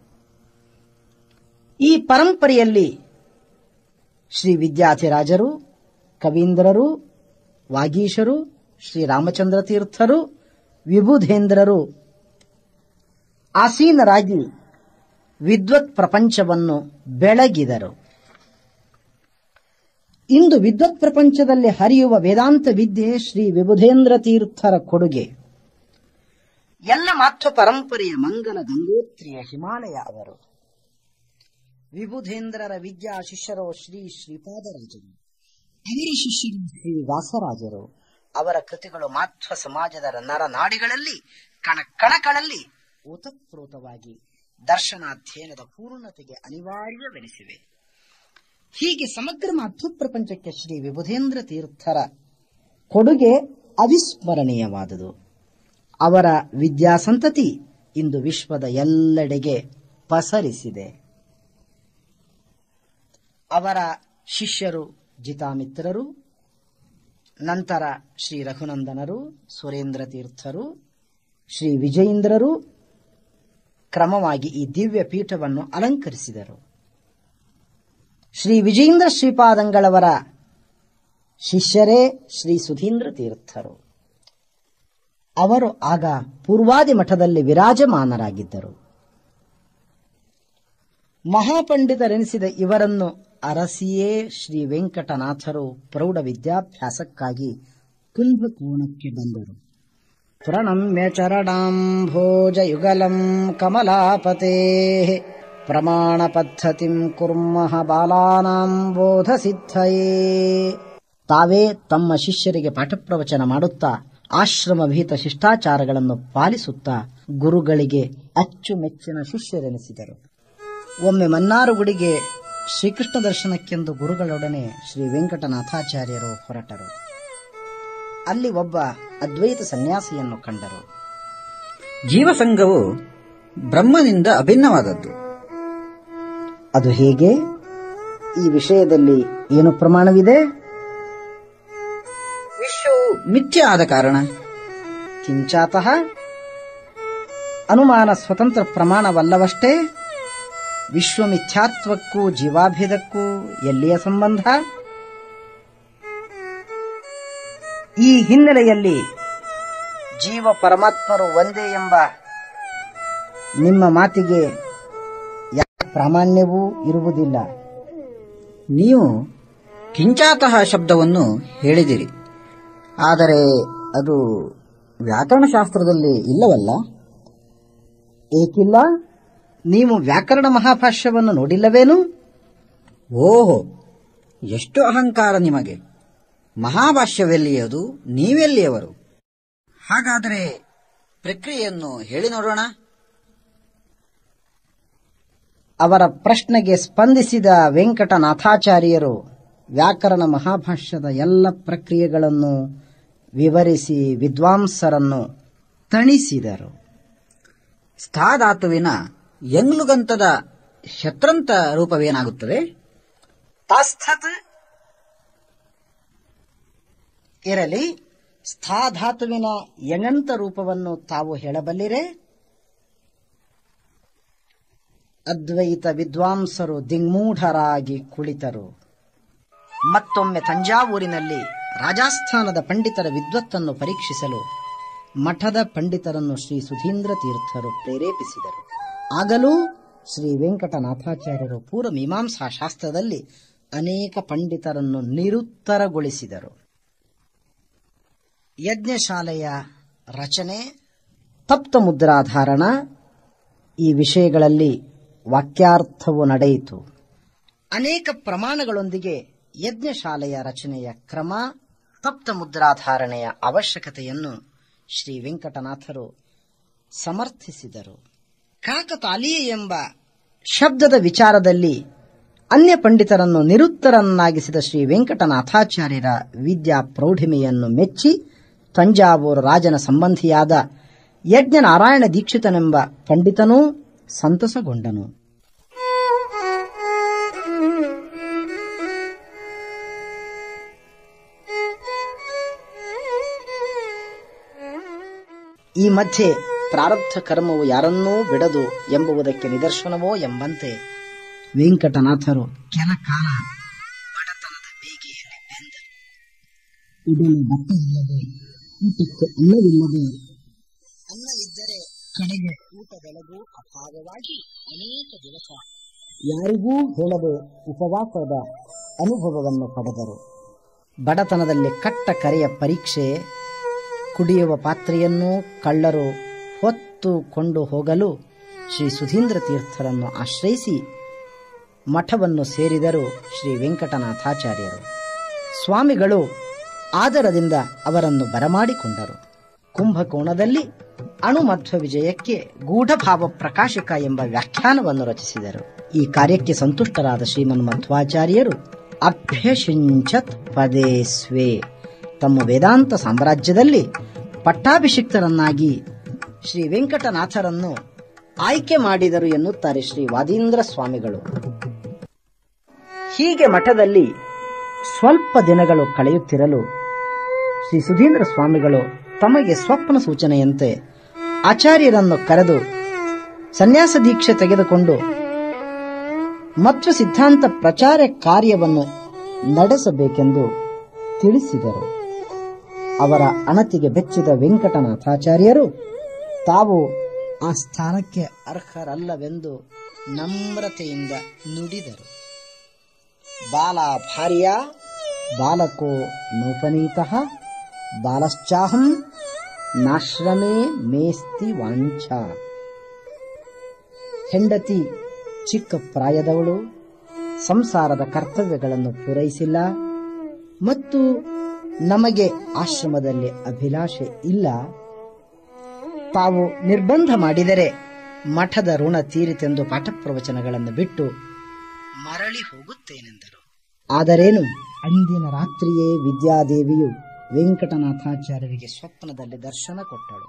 Speaker 1: ಈ ಪರಂಪರೆಯಲ್ಲಿ ಶ್ರೀ ವಿದ್ಯಾಧಿರಾಜರು ಕವೀಂದ್ರರು ವಾಗೀಶರು ಶ್ರೀರಾಮಚಂದ್ರ ತೀರ್ಥರು ವಿಬುಧೇಂದ್ರರು ಆಸೀನರಾಗಿ ವಿದ್ವತ್ ಪ್ರಪಂಚವನ್ನು ಬೆಳಗಿದರು ಇಂದು ವಿದ್ವತ್ ಪ್ರಪಂಚದಲ್ಲಿ ಹರಿಯುವ ವೇದಾಂತ ವಿದ್ಯೆ ಶ್ರೀ ವಿಬುಧೇಂದ್ರ ತೀರ್ಥರ ಕೊಡುಗೆ ಎಲ್ಲ ಮಾಧ್ವ ಪರಂಪರೆಯ ಮಂಗಲ ಗಂಗೋತ್ರಿಯ ಹಿಮಾಲಯ ಅವರು ವಿಬುಧೇಂದ್ರರ ವಿದ್ಯಾ ಶಿಷ್ಯರು ಶ್ರೀ ಶ್ರೀಪಾದರಾಜರು ಅವರ ಶಿಷ್ಯರು ಶ್ರೀ ವ್ಯಾಸರಾಜರು ಅವರ ಕೃತಿಗಳು ಮಾಧ್ವ ಸಮಾಜದ ನರನಾಡಿಗಳಲ್ಲಿ ಕಣ ಕಣಕಳಲ್ಲಿ ಓತಪ್ರೋತವಾಗಿ ದರ್ಶನಾಧ್ಯಯನದ ಪೂರ್ಣತೆಗೆ ಅನಿವಾರ್ಯವೆನಿಸಿವೆ ಹೀಗೆ ಸಮಗ್ರ ಮಾಧ್ವ ಪ್ರಪಂಚಕ್ಕೆ ಶ್ರೀ ವಿಬುಧೇಂದ್ರ ತೀರ್ಥರ ಕೊಡುಗೆ ಅವಿಸ್ಮರಣೀಯವಾದುದು ಅವರ ವಿದ್ಯಾಸಂತತಿ ಇಂದು ವಿಶ್ವದ ಎಲ್ಲೆಡೆಗೆ ಪಸರಿಸಿದೆ ಅವರ ಶಿಷ್ಯರು ಜಿತಾಮಿತ್ರರು ನಂತರ ಶ್ರೀ ರಘುನಂದನರು ಸುರೇಂದ್ರ ತೀರ್ಥರು ಶ್ರೀ ವಿಜಯೇಂದ್ರರು ಕ್ರಮವಾಗಿ ಈ ದಿವ್ಯ ಪೀಠವನ್ನು ಅಲಂಕರಿಸಿದರು ಶ್ರೀ ವಿಜೇಂದ್ರ ಶ್ರೀಪಾದಂಗಳವರ ಶಿಷ್ಯರೇ ಶ್ರೀ ಸುಧೀಂದ್ರ ತೀರ್ಥರು ಅವರು ಆಗ ಪೂರ್ವಾದಿ ಮಠದಲ್ಲಿ ವಿರಾಜಮಾನರಾಗಿದ್ದರು ಮಹಾಪಂಡಿತರೆನಿಸಿದ ಇವರನ್ನು ಅರಸಿಯೇ ಶ್ರೀ ವೆಂಕಟನಾಥರು ಪ್ರೌಢ ವಿದ್ಯಾಭ್ಯಾಸಕ್ಕಾಗಿ ಕುಂಭಕೋಣಕ್ಕೆ ಬಂದರು ಪ್ರಣಮ್ಯ ಚರಣಾಂಭೋಜ ಯುಗಲಂ ಕಮಲಾಪತೆ ಪ್ರಮಾಣ ಪದ್ಧತಿಂ ಕುರ್ಮಃ ಬಾಲಾನಾಂ ಬೋಧ ಸಿದ್ಧಯೇ ತಾವೇ ತಮ್ಮ ಶಿಷ್ಯರಿಗೆ ಪಾಠಪ್ರವಚನ ಮಾಡುತ್ತಾ ಆಶ್ರಮ ಭೀತ ಶಿಷ್ಟಾಚಾರಗಳನ್ನು ಪಾಲಿಸುತ್ತಾ ಗುರುಗಳಿಗೆ ಅಚ್ಚುಮೆಚ್ಚಿನ ಶಿಷ್ಯರೆನಿಸಿದರು ಒಮ್ಮೆ ಮನ್ನಾರುಗುಡಿಗೆ ಶ್ರೀಕೃಷ್ಣ ದರ್ಶನಕ್ಕೆಂದು ಗುರುಗಳೊಡನೆ ಶ್ರೀ ವೆಂಕಟನಾಥಾಚಾರ್ಯರು ಹೊರಟರು ಅಲ್ಲಿ ಒಬ್ಬ ಅದ್ವೈತ ಸನ್ಯಾಸಿಯನ್ನು ಕಂಡರು
Speaker 3: ಜೀವಸಂಘವು ಬ್ರಹ್ಮನಿಂದ ಅಭಿನ್ನವಾದದ್ದು
Speaker 1: ಅದು ಹೇಗೆ ಈ ವಿಷಯದಲ್ಲಿ ಏನು ಪ್ರಮಾಣವಿದೆ
Speaker 3: ವಿಶ್ವವು ಮಿಥ್ಯ ಆದ ಕಾರಣ
Speaker 1: ಕಿಂಚಾತಃ ಅನುಮಾನ ಸ್ವತಂತ್ರ ಪ್ರಮಾಣವಲ್ಲವಷ್ಟೇ ವಿಶ್ವಮಿಥ್ಯಾತ್ವಕ್ಕೂ ಜೀವಾಭೇದಕ್ಕೂ ಎಲ್ಲಿಯ ಸಂಬಂಧ ಈ ಹಿನ್ನೆಲೆಯಲ್ಲಿ ಜೀವ ಪರಮಾತ್ಮರು ಒಂದೇ ಎಂಬ ನಿಮ್ಮ ಮಾತಿಗೆ ಯಾವ ಪ್ರಾಮಾಣ್ಯವೂ ಇರುವುದಿಲ್ಲ
Speaker 3: ನೀವು ಕಿಂಚಾತಃ ಶಬ್ದವನ್ನು ಹೇಳಿದಿರಿ ಆದರೆ ಅದು ವ್ಯಾಕರಣಶಾಸ್ತ್ರದಲ್ಲಿ ಇಲ್ಲವಲ್ಲ
Speaker 1: ಏಕಿಲ್ಲ ನೀವು ವ್ಯಾಕರಣ ಮಹಾಭಾಷ್ಯವನ್ನು ನೋಡಿಲ್ಲವೇನು
Speaker 3: ಓಹೋ ಎಷ್ಟು ಅಹಂಕಾರ ನಿಮಗೆ ಮಹಾಭಾಷ್ಯವೆಲ್ಲಿಯದು ನೀವೆಲ್ಲಿಯವರು ಹಾಗಾದರೆ ಪ್ರಕ್ರಿಯೆಯನ್ನು ಹೇಳಿ ನೋಡೋಣ
Speaker 1: ಅವರ ಪ್ರಶ್ನೆಗೆ ಸ್ಪಂದಿಸಿದ ವೆಂಕಟನಾಥಾಚಾರ್ಯರು ವ್ಯಾಕರಣ ಮಹಾಭಾಷ್ಯದ ಎಲ್ಲ ಪ್ರಕ್ರಿಯೆಗಳನ್ನು ವಿವರಿಸಿ ವಿದ್ವಾಂಸರನ್ನು ತಣಿಸಿದರು
Speaker 3: ಸ್ಥಾಧಾತುವಿನ ಎಂಗ್ಲುಗಂತದ ಶತ್ರಂತ ರೂಪವೇನಾಗುತ್ತದೆ
Speaker 1: ತಾಸ್ಥತ್ ಇರಲಿ ಸ್ಥಾಧಾತುವಿನ ಯಂಗಂತ ರೂಪವನ್ನು ತಾವು ಹೇಳಬಲ್ಲಿರೆ ಅದ್ವೈತ ವಿದ್ವಾಂಸರು ದಿಗ್ಮೂಢರಾಗಿ ಕುಳಿತರು ಮತ್ತೊಮ್ಮೆ ತಂಜಾವೂರಿನಲ್ಲಿ ರಾಜಸ್ಥಾನದ ಪಂಡಿತರ ವಿದ್ವತ್ತನ್ನು ಪರೀಕ್ಷಿಸಲು ಮಠದ ಪಂಡಿತರನ್ನು ಶ್ರೀ ಸುಧೀಂದ್ರ ತೀರ್ಥರು ಪ್ರೇರೇಪಿಸಿದರು ಆಗಲೂ ಶ್ರೀ ವೆಂಕಟನಾಥಾಚಾರ್ಯರು ಪೂರ್ವ ಮೀಮಾಂಸಾ ಶಾಸ್ತ್ರದಲ್ಲಿ ಅನೇಕ ಪಂಡಿತರನ್ನು ನಿರುತ್ತರಗೊಳಿಸಿದರು ಯಜ್ಞಶಾಲೆಯ ರಚನೆ ತಪ್ತ ಮುದ್ರಾಧಾರಣ ಈ ವಿಷಯಗಳಲ್ಲಿ ವಾಕ್ಯಾರ್ಥವು ನಡೆಯಿತು ಅನೇಕ ಪ್ರಮಾಣಗಳೊಂದಿಗೆ ಯಜ್ಞಶಾಲೆಯ ರಚನೆಯ ಕ್ರಮ ತಪ್ತ ಮುದ್ರಾಧಾರಣೆಯ ಅವಶ್ಯಕತೆಯನ್ನು ಶ್ರೀ ವೆಂಕಟನಾಥರು ಸಮರ್ಥಿಸಿದರು ಕಾಕತಾಲೀಯ ಎಂಬ ಶಬ್ದದ ವಿಚಾರದಲ್ಲಿ ಅನ್ಯ ಪಂಡಿತರನ್ನು ನಿರುತ್ತರನ್ನಾಗಿಸಿದ ಶ್ರೀ ವೆಂಕಟನಾಥಾಚಾರ್ಯರ ವಿದ್ಯಾ ಪ್ರೌಢಿಮೆಯನ್ನು ಮೆಚ್ಚಿ ತಂಜಾವೂರು ರಾಜನ ಸಂಬಂಧಿಯಾದ ಯಜ್ಞ ನಾರಾಯಣ ದೀಕ್ಷಿತನೆಂಬ ಪಂಡಿತನೂ ಸಂತಸಗೊಂಡನು ಈ ಮಧ್ಯೆ ಪ್ರಾರಬ್ಧ ಕರ್ಮವು ಯಾರನ್ನೂ ಬಿಡದು ಎಂಬುದಕ್ಕೆ ನಿದರ್ಶನವೋ ಎಂಬಂತೆ ವೆಂಕಟನಾಥರು ಕೆಲ ಕಾಲ ಬಡತನದ ಬೇಗೆಯಲ್ಲಿ ಬೆಂದರು ಉಡಲು ಬಟ್ಟೆ ಇಲ್ಲದೆ ಊಟಕ್ಕೆ ಅನ್ನವಿಲ್ಲದೆ ಅನ್ನ ಇದ್ದರೆ ಕಡೆಗೆ ಊಟ ಬೆಳಗು ಅಪಾರವಾಗಿ ಅನೇಕ ದಿವಸ ಯಾರಿಗೂ ಹೇಳದೆ ಉಪವಾಸದ ಅನುಭವವನ್ನು ಪಡೆದರು ಬಡತನದಲ್ಲಿ ಕಟ್ಟ ಕರೆಯ ಪರೀಕ್ಷೆ ಕುಡಿಯುವ ಪಾತ್ರೆಯನ್ನು ಕಳ್ಳರು ಹೊತ್ತುಕೊಂಡು ಹೋಗಲು ಶ್ರೀ ಸುಧೀಂದ್ರ ತೀರ್ಥರನ್ನು ಆಶ್ರಯಿಸಿ ಮಠವನ್ನು ಸೇರಿದರು ಶ್ರೀ ವೆಂಕಟನಾಥಾಚಾರ್ಯರು ಸ್ವಾಮಿಗಳು ಆದರದಿಂದ ಅವರನ್ನು ಬರಮಾಡಿಕೊಂಡರು ಕುಂಭಕೋಣದಲ್ಲಿ ಅಣುಮಧ್ವ ವಿಜಯಕ್ಕೆ ಗೂಢಭಾವ ಪ್ರಕಾಶಕ ಎಂಬ ವ್ಯಾಖ್ಯಾನವನ್ನು ರಚಿಸಿದರು ಈ ಕಾರ್ಯಕ್ಕೆ ಸಂತುಷ್ಟರಾದ ಶ್ರೀಮನ್ ಮಧ್ವಾಚಾರ್ಯರು ಅಭ್ಯಸಿಂಚತ್ ಪದೇ ಸ್ವೇ ತಮ್ಮ ವೇದಾಂತ ಸಾಮ್ರಾಜ್ಯದಲ್ಲಿ ಪಟ್ಟಾಭಿಷಿಕ್ತರನ್ನಾಗಿ ಶ್ರೀ ವೆಂಕಟನಾಥರನ್ನು ಆಯ್ಕೆ ಮಾಡಿದರು ಎನ್ನುತ್ತಾರೆ ಶ್ರೀ ವಾದೀಂದ್ರ ಸ್ವಾಮಿಗಳು ಹೀಗೆ ಮಠದಲ್ಲಿ ಸ್ವಲ್ಪ ದಿನಗಳು ಕಳೆಯುತ್ತಿರಲು ಶ್ರೀ ಸುಧೀಂದ್ರ ಸ್ವಾಮಿಗಳು ತಮಗೆ ಸ್ವಪ್ನ ಸೂಚನೆಯಂತೆ ಆಚಾರ್ಯರನ್ನು ಕರೆದು ಸನ್ಯಾಸ ದೀಕ್ಷೆ ತೆಗೆದುಕೊಂಡು ಮತ್ತು ಸಿದ್ಧಾಂತ ಪ್ರಚಾರ ಕಾರ್ಯವನ್ನು ನಡೆಸಬೇಕೆಂದು ತಿಳಿಸಿದರು ಅವರ ಅಣತಿಗೆ ಬೆಚ್ಚಿದ ವೆಂಕಟನಾಥಾಚಾರ್ಯರು ತಾವು ಆ ಸ್ಥಾನಕ್ಕೆ ಅರ್ಹರಲ್ಲವೆಂದು ನಮ್ರತೆಯಿಂದ ನುಡಿದರು ಬಾಲ ಭಾರ್ಯ ಬಾಲಕೋ ನೋಪನೀತಃ ಬಾಲಶ್ಚಾಹಂ ನಾಶ್ರಮೇ ಮೇಸ್ತಿ ವಾಂಛ ಹೆಂಡತಿ ಚಿಕ್ಕ ಪ್ರಾಯದವಳು ಸಂಸಾರದ ಕರ್ತವ್ಯಗಳನ್ನು ಪೂರೈಸಿಲ್ಲ ಮತ್ತು ನಮಗೆ ಆಶ್ರಮದಲ್ಲಿ ಅಭಿಲಾಷೆ ಇಲ್ಲ ತಾವು ನಿರ್ಬಂಧ ಮಾಡಿದರೆ ಮಠದ ಋಣ ತೀರಿತೆಂದು ಪಾಠ ಪ್ರವಚನಗಳನ್ನು ಬಿಟ್ಟು ಮರಳಿ ಹೋಗುತ್ತೇನೆಂದರು ಆದರೇನು ಅಂದಿನ ರಾತ್ರಿಯೇ ವಿದ್ಯಾದೇವಿಯು ವೆಂಕಟನಾಥಾಚಾರ್ಯರಿಗೆ ಸ್ವಪ್ನದಲ್ಲಿ ದರ್ಶನ ಕೊಟ್ಟಳು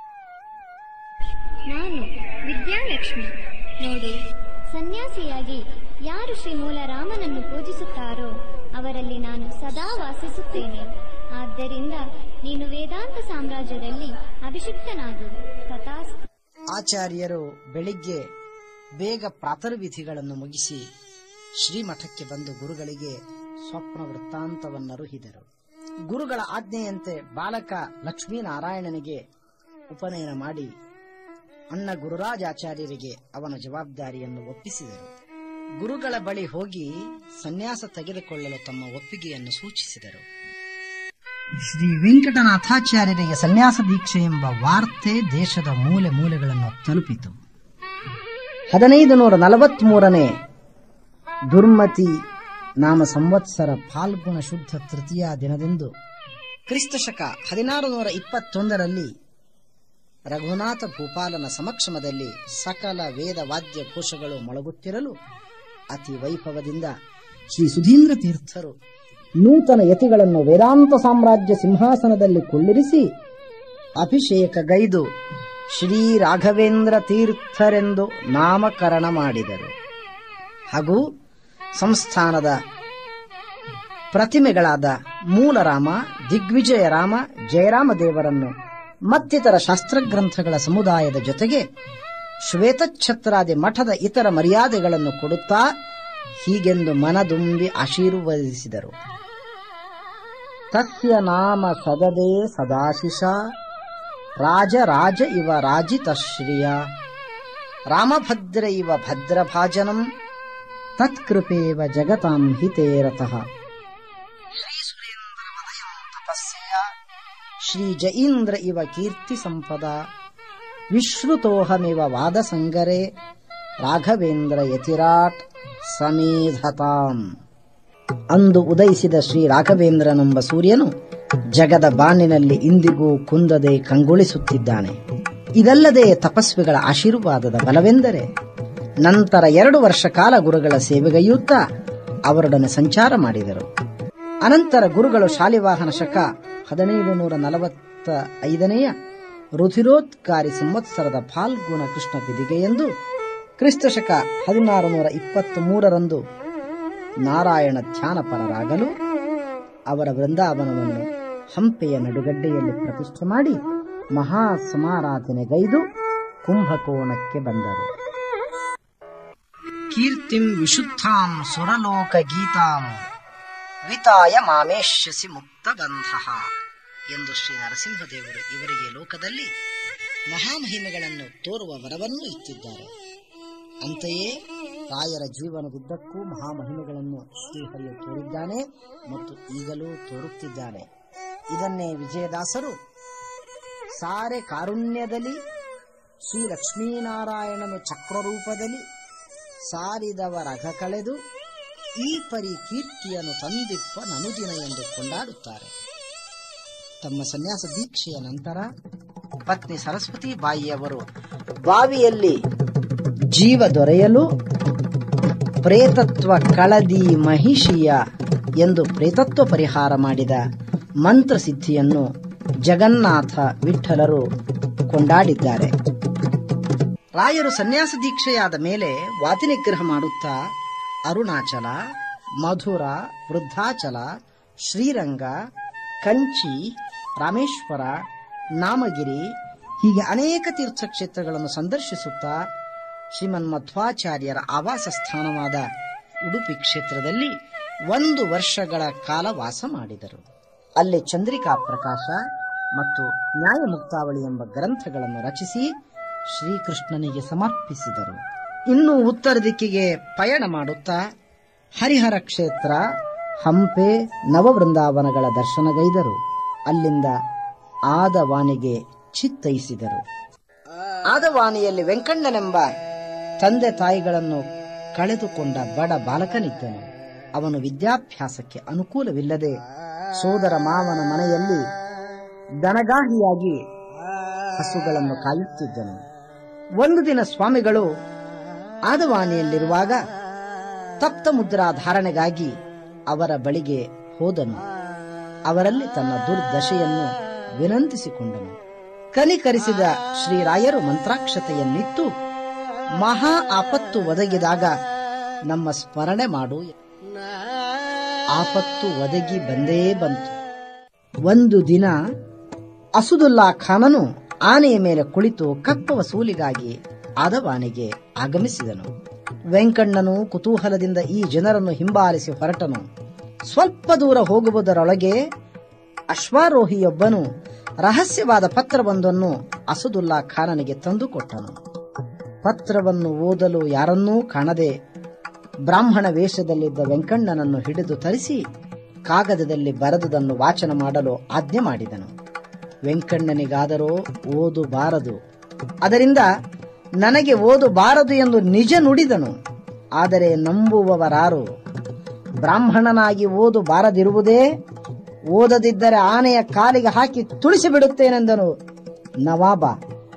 Speaker 4: ನಾನು ವಿದ್ಯಾಲಕ್ಷ್ಮಿ ನೋಡು ಸನ್ಯಾಸಿಯಾಗಿ ಯಾರು ಶ್ರೀ ಮೂಲ ರಾಮನನ್ನು ಪೂಜಿಸುತ್ತಾರೋ ಅವರಲ್ಲಿ ನಾನು ಸದಾ ವಾಸಿಸುತ್ತೇನೆ ಆದ್ದರಿಂದ ನೀನು ವೇದಾಂತ ಸಾಮ್ರಾಜ್ಯದಲ್ಲಿ ಅಭಿಷಿಕ್ತನಾಗು ತಥಾಸ್ತು
Speaker 1: ಆಚಾರ್ಯರು ಬೆಳಿಗ್ಗೆ ಬೇಗ ಪ್ರಾತರ್ವಿಧಿಗಳನ್ನು ಮುಗಿಸಿ ಶ್ರೀಮಠಕ್ಕೆ ಬಂದು ಗುರುಗಳಿಗೆ ಸ್ವಪ್ನ ವೃತ್ತಾಂತವನ್ನರುಹಿದರು ಗುರುಗಳ ಆಜ್ಞೆಯಂತೆ ಬಾಲಕ ಲಕ್ಷ್ಮೀನಾರಾಯಣನಿಗೆ ಉಪನಯನ ಮಾಡಿ ಅಣ್ಣ ಗುರುರಾಜಾಚಾರ್ಯರಿಗೆ ಅವನ ಜವಾಬ್ದಾರಿಯನ್ನು ಒಪ್ಪಿಸಿದರು ಗುರುಗಳ ಬಳಿ ಹೋಗಿ ಸನ್ಯಾಸ ತೆಗೆದುಕೊಳ್ಳಲು ತಮ್ಮ ಒಪ್ಪಿಗೆಯನ್ನು ಸೂಚಿಸಿದರು ಶ್ರೀ ವೆಂಕಟನಾಥಾಚಾರ್ಯರಿಗೆ ಸನ್ಯಾಸ ದೀಕ್ಷೆ ಎಂಬ ವಾರ್ತೆ ದೇಶದ ಮೂಲೆ ಮೂಲೆಗಳನ್ನು ತಲುಪಿತು ಹದಿನೈದು ನೂರ ನಲವತ್ಮೂರನೇ ದುರ್ಮತಿ ನಾಮ ಸಂವತ್ಸರ ಫಾಲ್ಗುಣ ಶುದ್ಧ ತೃತೀಯ ದಿನದಂದು ಕ್ರಿಸ್ತಶಕ ಹದಿನಾರು ನೂರ ಇಪ್ಪತ್ತೊಂದರಲ್ಲಿ ರಘುನಾಥ ಭೂಪಾಲನ ಸಮಕ್ಷಮದಲ್ಲಿ ಸಕಲ ವೇದ ವಾದ್ಯ ಘೋಷಗಳು ಮೊಳಗುತ್ತಿರಲು ಅತಿ ವೈಭವದಿಂದ ಶ್ರೀ ಸುಧೀಂದ್ರ ತೀರ್ಥರು ನೂತನ ಯತಿಗಳನ್ನು ವೇದಾಂತ ಸಾಮ್ರಾಜ್ಯ ಸಿಂಹಾಸನದಲ್ಲಿ ಕೊಳ್ಳಿರಿಸಿ ಅಭಿಷೇಕ ಗೈದು ಶ್ರೀ ರಾಘವೇಂದ್ರ ತೀರ್ಥರೆಂದು ನಾಮಕರಣ ಮಾಡಿದರು ಹಾಗೂ ಸಂಸ್ಥಾನದ ಪ್ರತಿಮೆಗಳಾದ ಮೂಲರಾಮ ದಿಗ್ವಿಜಯ ರಾಮ ಜಯರಾಮ ದೇವರನ್ನು ಮತ್ತಿತರ ಶಾಸ್ತ್ರಗ್ರಂಥಗಳ ಸಮುದಾಯದ ಜೊತೆಗೆ ಶ್ವೇತಛತ್ರಾದಿ ಮಠದ ಇತರ ಮರ್ಯಾದೆಗಳನ್ನು ಕೊಡುತ್ತಾ ಹೀಗೆಂದು ಮನದುಂಬಿ ಆಶೀರ್ವದಿಸಿದರು ತಸ್ಯ ನಾಮ ಸದದೇ ಸದಾಶಿಷ ರಾಜ ರಾಜ ಇವ ರಾಜಿತ ಶ್ರಿಯ ರಾಮಭದ್ರ ಇವ ಭದ್ರಭಾಜನಂ ತತ್ಕೃಪೇವ ಜಗತಾಂ ಹಿತೇರತಃ ತಪಸ್ಯ ಶ್ರೀ ಜಯೀಂದ್ರ ಇವ ಕೀರ್ತಿ ಸಂಪದ ವಿಶ್ರುತೋಹಮಿವ ವಾದ ಸಂಗರೆ ರಾಘವೇಂದ್ರ ಯತಿರಾಟ್ ಸಮೀಧತಾಂ ಅಂದು ಉದಯಿಸಿದ ಶ್ರೀ ರಾಘವೇಂದ್ರನೆಂಬ ಸೂರ್ಯನು ಜಗದ ಬಾನಿನಲ್ಲಿ ಇಂದಿಗೂ ಕುಂದದೆ ಕಂಗೊಳಿಸುತ್ತಿದ್ದಾನೆ ಇದಲ್ಲದೆ ತಪಸ್ವಿಗಳ ಆಶೀರ್ವಾದದ ಬಲವೆಂದರೆ ನಂತರ ಎರಡು ವರ್ಷ ಕಾಲ ಗುರುಗಳ ಸೇವೆಗೈಯುತ್ತಾ ಅವರೊಡನೆ ಸಂಚಾರ ಮಾಡಿದರು ಅನಂತರ ಗುರುಗಳು ಶಾಲಿವಾಹನ ಶಕ ಹದಿನೈದು ನೂರ ನಲವತ್ತ ಐದನೆಯ ರುಧಿರೋತ್ಕಾರಿ ಸಂವತ್ಸರದ ಫಾಲ್ಗುಣ ಕೃಷ್ಣ ಬಿದಿಗೆಯೆಂದು ಕ್ರಿಸ್ತಶಕ ಹದಿನಾರು ನೂರ ಇಪ್ಪತ್ತ್ ಮೂರರಂದು ನಾರಾಯಣ ಧ್ಯಾನಪರರಾಗಲು ಅವರ ವೃಂದಾವನವನ್ನು ಹಂಪೆಯ ನಡುಗಡ್ಡೆಯಲ್ಲಿ ಪ್ರತಿಷ್ಠೆ ಮಾಡಿ ಮಹಾ ಸಮಾರಾಧನೆಗೈದು ಕುಂಭಕೋಣಕ್ಕೆ ಬಂದರು ಕೀರ್ತಿಂ ವಿಶುದ್ಧಾಂ ಸುರಲೋಕ ಗೀತಾಂ ವಿತಾಯ ಮಾಮೇಶ್ಯಸಿ ಮುಕ್ತ ಬಂಧ ಎಂದು ಶ್ರೀ ನರಸಿಂಹದೇವರು ಇವರಿಗೆ ಲೋಕದಲ್ಲಿ ಮಹಾಮಹಿಮೆಗಳನ್ನು ತೋರುವ ವರವನ್ನು ಇತ್ತಿದ್ದಾರೆ ಅಂತೆಯೇ ರಾಯರ ಜೀವನದುದ್ದಕ್ಕೂ ಮಹಾಮಹಿಮೆಗಳನ್ನು ಶ್ರೀಹರಿಯು ತೋರಿದ್ದಾನೆ ಮತ್ತು ಈಗಲೂ ತೋರುತ್ತಿದ್ದಾನೆ ಇದನ್ನೇ ವಿಜಯದಾಸರು ಸಾರೆ ಕಾರುಣ್ಯದಲ್ಲಿ ಶ್ರೀ ಲಕ್ಷ್ಮೀನಾರಾಯಣನು ಚಕ್ರರೂಪದಲ್ಲಿ ಸಾರಿದವರಘ ಕಳೆದು ಈ ಪರಿ ಕೀರ್ತಿಯನ್ನು ತಂದಿಪ್ಪ ನನುದಿನ ಎಂದು ಕೊಂಡಾಡುತ್ತಾರೆ ತಮ್ಮ ಸನ್ಯಾಸ ದೀಕ್ಷೆಯ ನಂತರ ಪತ್ನಿ ಸರಸ್ವತಿ ಬಾಯಿಯವರು ಬಾವಿಯಲ್ಲಿ ಜೀವ ದೊರೆಯಲು ಪ್ರೇತತ್ವ ಕಳದಿ ಮಹಿಷಿಯ ಎಂದು ಪ್ರೇತತ್ವ ಪರಿಹಾರ ಮಾಡಿದ ಮಂತ್ರಸಿದ್ಧಿಯನ್ನು ಜಗನ್ನಾಥ ವಿಠಲರು ಕೊಂಡಾಡಿದ್ದಾರೆ ರಾಯರು ಸನ್ಯಾಸ ದೀಕ್ಷೆಯಾದ ಮೇಲೆ ವಾತಿ ನಿಗ್ರಹ ಮಾಡುತ್ತಾ ಅರುಣಾಚಲ ಮಧುರ ವೃದ್ಧಾಚಲ ಶ್ರೀರಂಗ ಕಂಚಿ ರಾಮೇಶ್ವರ ನಾಮಗಿರಿ ಹೀಗೆ ಅನೇಕ ತೀರ್ಥಕ್ಷೇತ್ರಗಳನ್ನು ಸಂದರ್ಶಿಸುತ್ತಾ ಶ್ರೀಮನ್ ಮಧ್ವಾಚಾರ್ಯರ ಆವಾಸ ಸ್ಥಾನವಾದ ಉಡುಪಿ ಕ್ಷೇತ್ರದಲ್ಲಿ ಒಂದು ವರ್ಷಗಳ ಕಾಲ ವಾಸ ಮಾಡಿದರು ಅಲ್ಲಿ ಚಂದ್ರಿಕಾ ಪ್ರಕಾಶ ಮತ್ತು ನ್ಯಾಯಮುಕ್ತಾವಳಿ ಎಂಬ ಗ್ರಂಥಗಳನ್ನು ರಚಿಸಿ ಶ್ರೀಕೃಷ್ಣನಿಗೆ ಸಮರ್ಪಿಸಿದರು ಇನ್ನು ಉತ್ತರ ದಿಕ್ಕಿಗೆ ಪಯಣ ಮಾಡುತ್ತಾ ಹರಿಹರ ಕ್ಷೇತ್ರ ಹಂಪೆ ನವವೃಂದಾವನಗಳ ದರ್ಶನಗೈದರು ಅಲ್ಲಿಂದ ಆದವಾನಿಗೆ ಚಿತ್ತೈಸಿದರು ಆದವಾನಿಯಲ್ಲಿ ವೆಂಕಣ್ಣನೆಂಬ ತಂದೆ ತಾಯಿಗಳನ್ನು ಕಳೆದುಕೊಂಡ ಬಡ ಬಾಲಕನಿದ್ದನು ಅವನು ವಿದ್ಯಾಭ್ಯಾಸಕ್ಕೆ ಅನುಕೂಲವಿಲ್ಲದೆ ಸೋದರ ಮಾವನ ಮನೆಯಲ್ಲಿ ದನಗಾಹಿಯಾಗಿ ಹಸುಗಳನ್ನು ಕಾಯುತ್ತಿದ್ದನು ಒಂದು ದಿನ ಸ್ವಾಮಿಗಳು ಆದವಾನಿಯಲ್ಲಿರುವಾಗ ತಪ್ತ ಮುದ್ರಾ ಧಾರಣೆಗಾಗಿ ಅವರ ಬಳಿಗೆ ಹೋದನು ಅವರಲ್ಲಿ ತನ್ನ ದುರ್ದಶೆಯನ್ನು ವಿನಂತಿಸಿಕೊಂಡನು ಕನಿಕರಿಸಿದ ಶ್ರೀರಾಯರು ಮಂತ್ರಾಕ್ಷತೆಯನ್ನಿತ್ತು ಮಹಾ ಆಪತ್ತು ಒದಗಿದಾಗ ನಮ್ಮ ಸ್ಮರಣೆ ಮಾಡು ಆಪತ್ತು ಒದಗಿ ಬಂದೇ ಬಂತು ಒಂದು ದಿನ ಅಸುದುಲ್ಲಾ ಖಾನನು ಆನೆಯ ಮೇಲೆ ಕುಳಿತು ಕಪ್ಪ ವಸೂಲಿಗಾಗಿ ಆದವಾನಿಗೆ ಆಗಮಿಸಿದನು ವೆಂಕಣ್ಣನು ಕುತೂಹಲದಿಂದ ಈ ಜನರನ್ನು ಹಿಂಬಾಲಿಸಿ ಹೊರಟನು ಸ್ವಲ್ಪ ದೂರ ಹೋಗುವುದರೊಳಗೆ ಅಶ್ವಾರೋಹಿಯೊಬ್ಬನು ರಹಸ್ಯವಾದ ಪತ್ರವೊಂದನ್ನು ಅಸದುಲ್ಲಾ ಖಾನನಿಗೆ ತಂದುಕೊಟ್ಟನು ಪತ್ರವನ್ನು ಓದಲು ಯಾರನ್ನೂ ಕಾಣದೆ ಬ್ರಾಹ್ಮಣ ವೇಷದಲ್ಲಿದ್ದ ವೆಂಕಣ್ಣನನ್ನು ಹಿಡಿದು ತರಿಸಿ ಕಾಗದದಲ್ಲಿ ಬರೆದುದನ್ನು ವಾಚನ ಮಾಡಲು ಆಜ್ಞೆ ಮಾಡಿದನು ವೆಂಕಣ್ಣನಿಗಾದರೋ ಓದು ಬಾರದು ಅದರಿಂದ ನನಗೆ ಓದು ಬಾರದು ಎಂದು ನಿಜ ನುಡಿದನು ಆದರೆ ನಂಬುವವರಾರು ಬ್ರಾಹ್ಮಣನಾಗಿ ಓದು ಬಾರದಿರುವುದೇ ಓದದಿದ್ದರೆ ಆನೆಯ ಕಾಲಿಗೆ ಹಾಕಿ ತುಳಿಸಿ ಬಿಡುತ್ತೇನೆಂದನು ನವಾಬ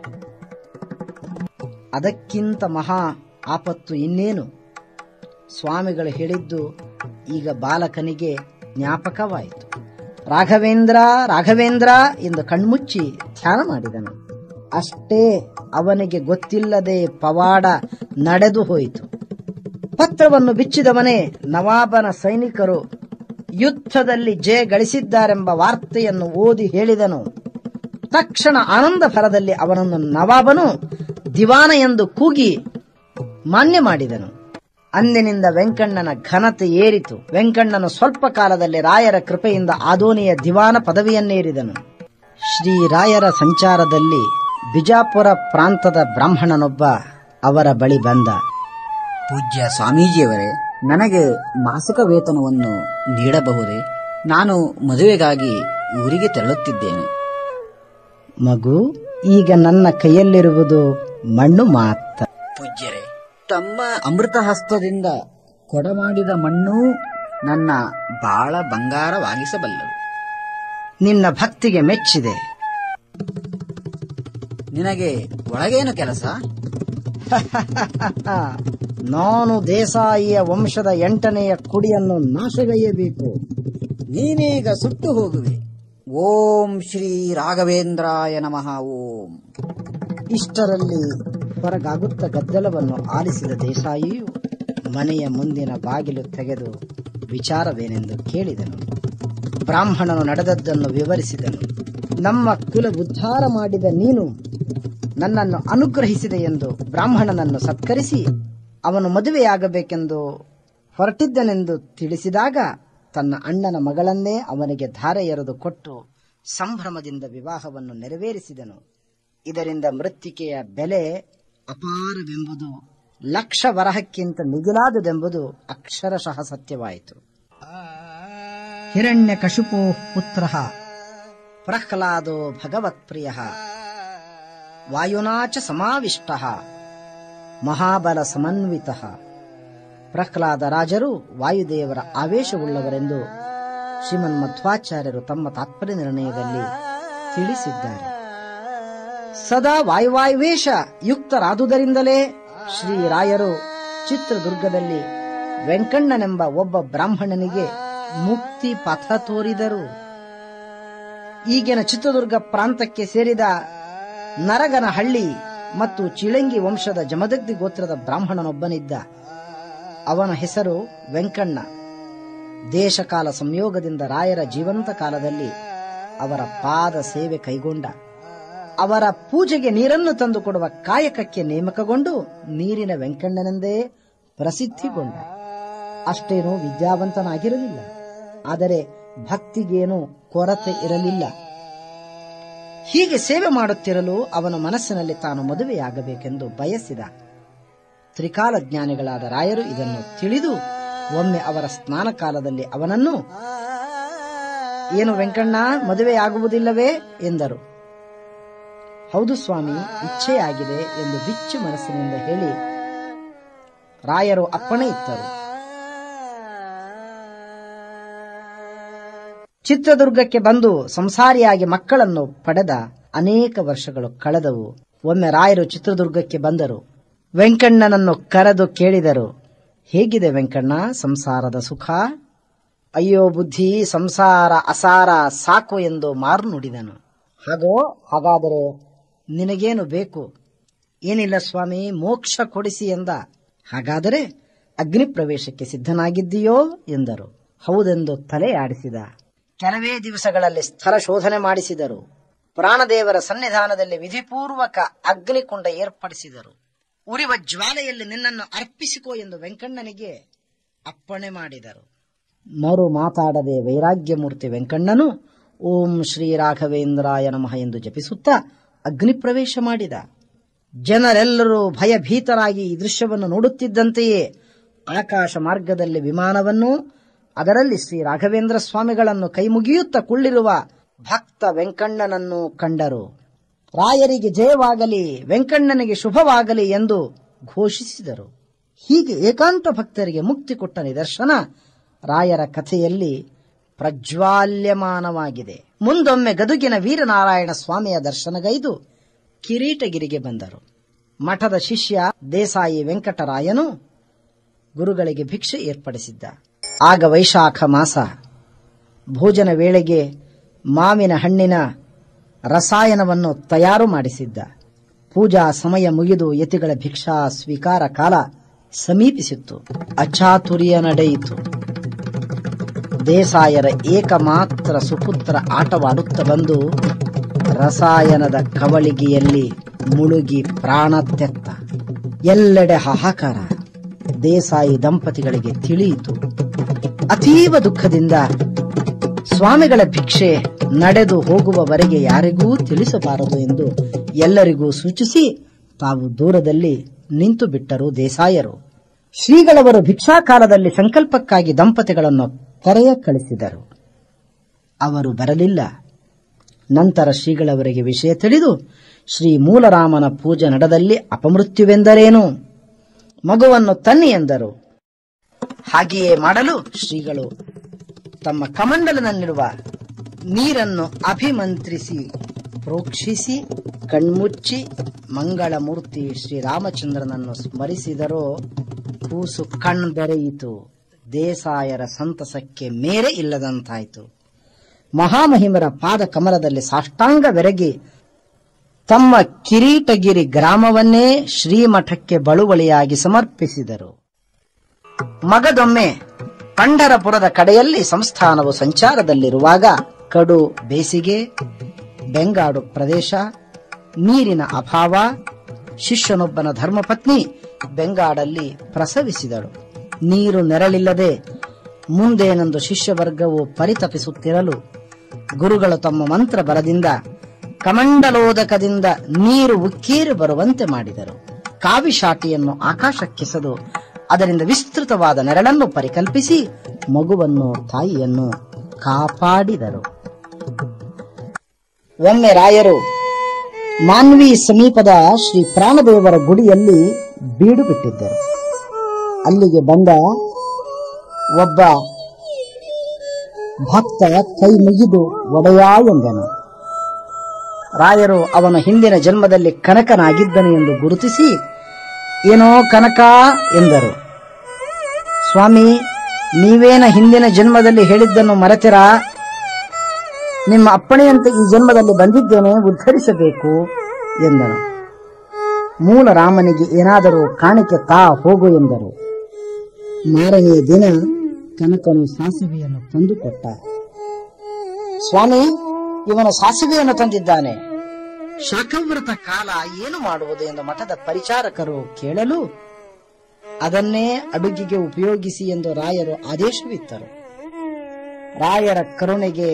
Speaker 1: ಅದಕ್ಕಿಂತ ಮಹಾ ಆಪತ್ತು ಇನ್ನೇನು ಸ್ವಾಮಿಗಳು ಹೇಳಿದ್ದು ಈಗ ಬಾಲಕನಿಗೆ ಜ್ಞಾಪಕವಾಯಿತು ರಾಘವೇಂದ್ರ ರಾಘವೇಂದ್ರ ಎಂದು ಕಣ್ಮುಚ್ಚಿ ಧ್ಯಾನ ಮಾಡಿದನು ಅಷ್ಟೇ ಅವನಿಗೆ ಗೊತ್ತಿಲ್ಲದೆ ಪವಾಡ ನಡೆದು ಹೋಯಿತು ಪತ್ರವನ್ನು ಬಿಚ್ಚಿದವನೇ ನವಾಬನ ಸೈನಿಕರು ಯುದ್ಧದಲ್ಲಿ ಜಯ ಗಳಿಸಿದ್ದಾರೆಂಬ ವಾರ್ತೆಯನ್ನು ಓದಿ ಹೇಳಿದನು ತಕ್ಷಣ ಆನಂದ ಭರದಲ್ಲಿ ಅವನನ್ನು ನವಾಬನು ದಿವಾನ ಎಂದು ಕೂಗಿ ಮಾನ್ಯ ಮಾಡಿದನು ಅಂದಿನಿಂದ ವೆಂಕಣ್ಣನ ಘನತೆ ಏರಿತು ವೆಂಕಣ್ಣನು ಸ್ವಲ್ಪ ಕಾಲದಲ್ಲಿ ರಾಯರ ಕೃಪೆಯಿಂದ ಆದೋನಿಯ ದಿವಾನ ಪದವಿಯನ್ನೇರಿದನು ಶ್ರೀ ರಾಯರ ಸಂಚಾರದಲ್ಲಿ ಬಿಜಾಪುರ ಪ್ರಾಂತದ ಬ್ರಾಹ್ಮಣನೊಬ್ಬ ಅವರ ಬಳಿ ಬಂದ
Speaker 3: ಪೂಜ್ಯ ಸ್ವಾಮೀಜಿಯವರೇ ನನಗೆ ಮಾಸಿಕ ವೇತನವನ್ನು ನೀಡಬಹುದೇ ನಾನು ಮದುವೆಗಾಗಿ ಊರಿಗೆ ತೆರಳುತ್ತಿದ್ದೇನೆ
Speaker 1: ಮಗು ಈಗ ನನ್ನ ಕೈಯಲ್ಲಿರುವುದು ಮಣ್ಣು ಮಾತ್ರ
Speaker 3: ಪೂಜ್ಯರೇ ತಮ್ಮ ಅಮೃತ ಹಸ್ತದಿಂದ ಕೊಡಮಾಡಿದ ಮಣ್ಣು ನನ್ನ ಬಾಳ ಬಂಗಾರವಾಗಿಸಬಲ್ಲದು
Speaker 1: ನಿನ್ನ ಭಕ್ತಿಗೆ ಮೆಚ್ಚಿದೆ
Speaker 3: ನಿನಗೆ ಒಳಗೇನು ಕೆಲಸ
Speaker 1: ನಾನು ದೇಸಾಯಿಯ ವಂಶದ ಎಂಟನೆಯ ಕುಡಿಯನ್ನು ನಾಶಗೈಯಬೇಕು
Speaker 3: ನೀನೀಗ ಸುಟ್ಟು ಹೋಗುವೆ ಓಂ ಶ್ರೀ ರಾಘವೇಂದ್ರಾಯ ನಮಃ ಓಂ
Speaker 1: ಇಷ್ಟರಲ್ಲಿ ಹೊರಗಾಗುತ್ತ ಗದ್ದಲವನ್ನು ಆಲಿಸಿದ ದೇಸಾಯಿಯು ಮನೆಯ ಮುಂದಿನ ಬಾಗಿಲು ತೆಗೆದು ವಿಚಾರವೇನೆಂದು ಕೇಳಿದನು ಬ್ರಾಹ್ಮಣನು ನಡೆದದ್ದನ್ನು ವಿವರಿಸಿದನು ನಮ್ಮ ಕುಲ ಉದ್ಧಾರ ಮಾಡಿದ ನೀನು ನನ್ನನ್ನು ಅನುಗ್ರಹಿಸಿದೆ ಎಂದು ಬ್ರಾಹ್ಮಣನನ್ನು ಸತ್ಕರಿಸಿ ಅವನು ಮದುವೆಯಾಗಬೇಕೆಂದು ಹೊರಟಿದ್ದನೆಂದು ತಿಳಿಸಿದಾಗ ತನ್ನ ಅಣ್ಣನ ಮಗಳನ್ನೇ ಅವನಿಗೆ ಧಾರೆ ಎರೆದು ಕೊಟ್ಟು ಸಂಭ್ರಮದಿಂದ ವಿವಾಹವನ್ನು ನೆರವೇರಿಸಿದನು ಇದರಿಂದ ಮೃತ್ತಿಕೆಯ ಬೆಲೆ ಅಪಾರವೆಂಬುದು ಲಕ್ಷ ವರಹಕ್ಕಿಂತ ಮಿಗಿಲಾದುದೆಂಬುದು ಅಕ್ಷರಶಃ ಸತ್ಯವಾಯಿತು ಹಿರಣ್ಯ ಕಶುಪೋ ಪುತ್ರ ಪ್ರಹ್ಲಾದೋ ಭಗವತ್ಪ್ರಿಯ ವಾಯುನಾಚ ಸಮಾವಿಷ್ಟ ಮಹಾಬಲ ಸಮನ್ವಿತ ಪ್ರಹ್ಲಾದ ರಾಜರು ವಾಯುದೇವರ ಆವೇಶವುಳ್ಳವರೆಂದು ಶ್ರೀಮನ್ ಮಧ್ವಾಚಾರ್ಯರು ತಮ್ಮ ತಾತ್ಪರ್ಯ ನಿರ್ಣಯದಲ್ಲಿ ತಿಳಿಸಿದ್ದಾರೆ ಸದಾ ವಾಯುವಾಯುವೇಶ ಯುಕ್ತರಾದುದರಿಂದಲೇ ಶ್ರೀರಾಯರು ಚಿತ್ರದುರ್ಗದಲ್ಲಿ ವೆಂಕಣ್ಣನೆಂಬ ಒಬ್ಬ ಬ್ರಾಹ್ಮಣನಿಗೆ ಮುಕ್ತಿ ಪಥ ತೋರಿದರು ಈಗಿನ ಚಿತ್ರದುರ್ಗ ಪ್ರಾಂತಕ್ಕೆ ಸೇರಿದ ನರಗನಹಳ್ಳಿ ಮತ್ತು ಚಿಳಂಗಿ ವಂಶದ ಜಮದಗ್ದಿ ಗೋತ್ರದ ಬ್ರಾಹ್ಮಣನೊಬ್ಬನಿದ್ದ ಅವನ ಹೆಸರು ವೆಂಕಣ್ಣ ದೇಶಕಾಲ ಸಂಯೋಗದಿಂದ ರಾಯರ ಜೀವಂತ ಕಾಲದಲ್ಲಿ ಅವರ ಪಾದ ಸೇವೆ ಕೈಗೊಂಡ ಅವರ ಪೂಜೆಗೆ ನೀರನ್ನು ತಂದು ಕೊಡುವ ಕಾಯಕಕ್ಕೆ ನೇಮಕಗೊಂಡು ನೀರಿನ ವೆಂಕಣ್ಣನೆಂದೇ ಪ್ರಸಿದ್ಧಿಗೊಂಡ ಅಷ್ಟೇನೂ ವಿದ್ಯಾವಂತನಾಗಿರಲಿಲ್ಲ ಆದರೆ ಭಕ್ತಿಗೇನೂ ಕೊರತೆ ಇರಲಿಲ್ಲ ಹೀಗೆ ಸೇವೆ ಮಾಡುತ್ತಿರಲು ಅವನ ಮನಸ್ಸಿನಲ್ಲಿ ತಾನು ಮದುವೆಯಾಗಬೇಕೆಂದು ಬಯಸಿದ ತ್ರಿಕಾಲ ಜ್ಞಾನಿಗಳಾದ ರಾಯರು ಇದನ್ನು ತಿಳಿದು ಒಮ್ಮೆ ಅವರ ಸ್ನಾನ ಕಾಲದಲ್ಲಿ ಅವನನ್ನು ಏನು ವೆಂಕಣ್ಣ ಮದುವೆಯಾಗುವುದಿಲ್ಲವೇ ಎಂದರು ಹೌದು ಸ್ವಾಮಿ ಇಚ್ಛೆಯಾಗಿದೆ ಎಂದು ಬಿಚ್ಚು ಮನಸ್ಸಿನಿಂದ ಹೇಳಿ ರಾಯರು ಅಪ್ಪಣೆ ಇತ್ತರು ಚಿತ್ರದುರ್ಗಕ್ಕೆ ಬಂದು ಸಂಸಾರಿಯಾಗಿ ಮಕ್ಕಳನ್ನು ಪಡೆದ ಅನೇಕ ವರ್ಷಗಳು ಕಳೆದವು ಒಮ್ಮೆ ರಾಯರು ಚಿತ್ರದುರ್ಗಕ್ಕೆ ಬಂದರು ವೆಂಕಣ್ಣನನ್ನು ಕರೆದು ಕೇಳಿದರು ಹೇಗಿದೆ ವೆಂಕಣ್ಣ ಸಂಸಾರದ ಸುಖ ಅಯ್ಯೋ ಬುದ್ಧಿ ಸಂಸಾರ ಅಸಾರ ಸಾಕು ಎಂದು ಮಾರು ನುಡಿದನು ಹಾಗೋ ಹಾಗಾದರೆ ನಿನಗೇನು ಬೇಕು ಏನಿಲ್ಲ ಸ್ವಾಮಿ ಮೋಕ್ಷ ಕೊಡಿಸಿ ಎಂದ ಹಾಗಾದರೆ ಅಗ್ನಿ ಪ್ರವೇಶಕ್ಕೆ ಸಿದ್ಧನಾಗಿದ್ದೀಯೋ ಎಂದರು ಹೌದೆಂದು ತಲೆ ಆಡಿಸಿದ ಕೆಲವೇ ದಿವಸಗಳಲ್ಲಿ ಸ್ಥಳ ಶೋಧನೆ ಮಾಡಿಸಿದರು ಪ್ರಾಣದೇವರ ಸನ್ನಿಧಾನದಲ್ಲಿ ವಿಧಿಪೂರ್ವಕ ಅಗ್ನಿಕುಂಡ ಏರ್ಪಡಿಸಿದರು ಉರಿವ ಜ್ವಾಲೆಯಲ್ಲಿ ನಿನ್ನನ್ನು ಅರ್ಪಿಸಿಕೋ ಎಂದು ವೆಂಕಣ್ಣನಿಗೆ ಅಪ್ಪಣೆ ಮಾಡಿದರು ಮರು ಮಾತಾಡದೆ ವೈರಾಗ್ಯಮೂರ್ತಿ ವೆಂಕಣ್ಣನು ಓಂ ಶ್ರೀ ರಾಘವೇಂದ್ರಾಯ ನಮಃ ಎಂದು ಜಪಿಸುತ್ತಾ ಅಗ್ನಿ ಪ್ರವೇಶ ಮಾಡಿದ ಜನರೆಲ್ಲರೂ ಭಯಭೀತರಾಗಿ ಈ ದೃಶ್ಯವನ್ನು ನೋಡುತ್ತಿದ್ದಂತೆಯೇ ಆಕಾಶ ಮಾರ್ಗದಲ್ಲಿ ವಿಮಾನವನ್ನು ಅದರಲ್ಲಿ ಶ್ರೀ ರಾಘವೇಂದ್ರ ಸ್ವಾಮಿಗಳನ್ನು ಕೈಮುಗಿಯುತ್ತಾ ಕುಳ್ಳಿರುವ ಭಕ್ತ ವೆಂಕಣ್ಣನನ್ನು ಕಂಡರು ರಾಯರಿಗೆ ಜಯವಾಗಲಿ ವೆಂಕಣ್ಣನಿಗೆ ಶುಭವಾಗಲಿ ಎಂದು ಘೋಷಿಸಿದರು ಹೀಗೆ ಏಕಾಂತ ಭಕ್ತರಿಗೆ ಮುಕ್ತಿ ಕೊಟ್ಟ ನಿದರ್ಶನ ರಾಯರ ಕಥೆಯಲ್ಲಿ ಪ್ರಜ್ವಾಲ್ಯಮಾನವಾಗಿದೆ ಮುಂದೊಮ್ಮೆ ಗದುಗಿನ ವೀರನಾರಾಯಣ ಸ್ವಾಮಿಯ ದರ್ಶನಗೈದು ಕಿರೀಟಗಿರಿಗೆ ಬಂದರು ಮಠದ ಶಿಷ್ಯ ದೇಸಾಯಿ ವೆಂಕಟರಾಯನು ಗುರುಗಳಿಗೆ ಭಿಕ್ಷೆ ಏರ್ಪಡಿಸಿದ್ದ ಆಗ ವೈಶಾಖ ಮಾಸ ಭೋಜನ ವೇಳೆಗೆ ಮಾವಿನ ಹಣ್ಣಿನ ರಸಾಯನವನ್ನು ತಯಾರು ಮಾಡಿಸಿದ್ದ ಪೂಜಾ ಸಮಯ ಮುಗಿದು ಯತಿಗಳ ಭಿಕ್ಷಾ ಸ್ವೀಕಾರ ಕಾಲ ಸಮೀಪಿಸಿತ್ತು ಅಚಾತುರ್ಯ ನಡೆಯಿತು ದೇಸಾಯರ ಏಕಮಾತ್ರ ಸುಪುತ್ರ ಆಟವಾಡುತ್ತ ಬಂದು ರಸಾಯನದ ಕವಳಿಗೆಯಲ್ಲಿ ಮುಳುಗಿ ಪ್ರಾಣ ತೆತ್ತ ಎಲ್ಲೆಡೆ ಹಾಹಾಕಾರ ದೇಸಾಯಿ ದಂಪತಿಗಳಿಗೆ ತಿಳಿಯಿತು ಅತೀವ ದುಃಖದಿಂದ ಸ್ವಾಮಿಗಳ ಭಿಕ್ಷೆ ನಡೆದು ಹೋಗುವವರೆಗೆ ಯಾರಿಗೂ ತಿಳಿಸಬಾರದು ಎಂದು ಎಲ್ಲರಿಗೂ ಸೂಚಿಸಿ ತಾವು ದೂರದಲ್ಲಿ ನಿಂತು ಬಿಟ್ಟರು ದೇಸಾಯರು ಶ್ರೀಗಳವರು ಭಿಕ್ಷಾಕಾಲದಲ್ಲಿ ಸಂಕಲ್ಪಕ್ಕಾಗಿ ದಂಪತಿಗಳನ್ನು ಕರೆಯ ಕಳಿಸಿದರು ಅವರು ಬರಲಿಲ್ಲ ನಂತರ ಶ್ರೀಗಳವರಿಗೆ ವಿಷಯ ತಿಳಿದು ಶ್ರೀ ಮೂಲರಾಮನ ಪೂಜೆ ನಡೆದಲ್ಲಿ ಅಪಮೃತ್ಯುವೆಂದರೇನು ಮಗುವನ್ನು ತನ್ನಿ ಎಂದರು ಹಾಗೆಯೇ ಮಾಡಲು ಶ್ರೀಗಳು ತಮ್ಮ ಕಮಂಡಲನಲ್ಲಿರುವ ನೀರನ್ನು ಅಭಿಮಂತ್ರಿಸಿ ಪ್ರೋಕ್ಷಿಸಿ ಕಣ್ಮುಚ್ಚಿ ಮಂಗಳಮೂರ್ತಿ ಶ್ರೀರಾಮಚಂದ್ರನನ್ನು ಸ್ಮರಿಸಿದರೋ ಕೂಸು ಕಣ್ಬೆರೆಯಿತು ದೇಸಾಯರ ಸಂತಸಕ್ಕೆ ಮೇರೆ ಇಲ್ಲದಂತಾಯಿತು ಮಹಾಮಹಿಮರ ಪಾದ ಕಮಲದಲ್ಲಿ ಸಾಷ್ಟಾಂಗವೆರಗಿ ತಮ್ಮ ಕಿರೀಟಗಿರಿ ಗ್ರಾಮವನ್ನೇ ಶ್ರೀಮಠಕ್ಕೆ ಬಳುವಳಿಯಾಗಿ ಸಮರ್ಪಿಸಿದರು ಮಗದೊಮ್ಮೆ ಪಂಢರಪುರದ ಕಡೆಯಲ್ಲಿ ಸಂಸ್ಥಾನವು ಸಂಚಾರದಲ್ಲಿರುವಾಗ ಕಡು ಬೇಸಿಗೆ ಬೆಂಗಾಡು ಪ್ರದೇಶ ನೀರಿನ ಅಭಾವ ಶಿಷ್ಯನೊಬ್ಬನ ಧರ್ಮಪತ್ನಿ ಬೆಂಗಾಡಲ್ಲಿ ಪ್ರಸವಿಸಿದಳು ನೀರು ನೆರಳಿಲ್ಲದೆ ಮುಂದೇನೆಂದು ಶಿಷ್ಯವರ್ಗವು ಪರಿತಪಿಸುತ್ತಿರಲು ಗುರುಗಳು ತಮ್ಮ ಮಂತ್ರ ಬಲದಿಂದ ಕಮಂಡಲೋದಕದಿಂದ ನೀರು ಉಕ್ಕೇರಿ ಬರುವಂತೆ ಮಾಡಿದರು ಕಾವಿಶಾಟಿಯನ್ನು ಆಕಾಶಕ್ಕೆಸೆದು ಅದರಿಂದ ವಿಸ್ತೃತವಾದ ನೆರಳನ್ನು ಪರಿಕಲ್ಪಿಸಿ ಮಗುವನ್ನು ತಾಯಿಯನ್ನು ಕಾಪಾಡಿದರು ಒಮ್ಮೆ ರಾಯರು ಮಾನ್ವಿ ಸಮೀಪದ ಶ್ರೀ ಪ್ರಾಣದೇವರ ಗುಡಿಯಲ್ಲಿ ಬೀಡು ಬಿಟ್ಟಿದ್ದರು ಅಲ್ಲಿಗೆ ಬಂದ ಒಬ್ಬ ಭಕ್ತ ಕೈ ಮುಗಿದು ಒಡೆಯ ಎಂದನು ರಾಯರು ಅವನ ಹಿಂದಿನ ಜನ್ಮದಲ್ಲಿ ಕನಕನಾಗಿದ್ದನು ಎಂದು ಗುರುತಿಸಿ ಏನೋ ಕನಕ ಎಂದರು ಸ್ವಾಮಿ ನೀವೇನ ಹಿಂದಿನ ಜನ್ಮದಲ್ಲಿ ಹೇಳಿದ್ದನ್ನು ಮರೆತಿರಾ ನಿಮ್ಮ ಅಪ್ಪಣೆಯಂತೆ ಈ ಜನ್ಮದಲ್ಲಿ ಬಂದಿದ್ದೇನೆ ಉದ್ಧರಿಸಬೇಕು ಎಂದನು ಮೂಲ ರಾಮನಿಗೆ ಏನಾದರೂ ಕಾಣಿಕೆ ತಾ ಹೋಗು ಎಂದರು ಮಾರನೆಯ ದಿನ ಕನಕನು ಸಾಸಿವೆಯನ್ನು ತಂದುಕೊಟ್ಟ ಸ್ವಾಮಿ ಇವನು ಸಾಸಿವೆಯನ್ನು ತಂದಿದ್ದಾನೆ ಶಾಕವ್ರತ ಕಾಲ ಏನು ಮಾಡುವುದು ಎಂದು ಮಠದ ಪರಿಚಾರಕರು ಕೇಳಲು ಅದನ್ನೇ ಅಡುಗೆಗೆ ಉಪಯೋಗಿಸಿ ಎಂದು ರಾಯರು ಆದೇಶವಿತ್ತರು ರಾಯರ ಕರುಣೆಗೆ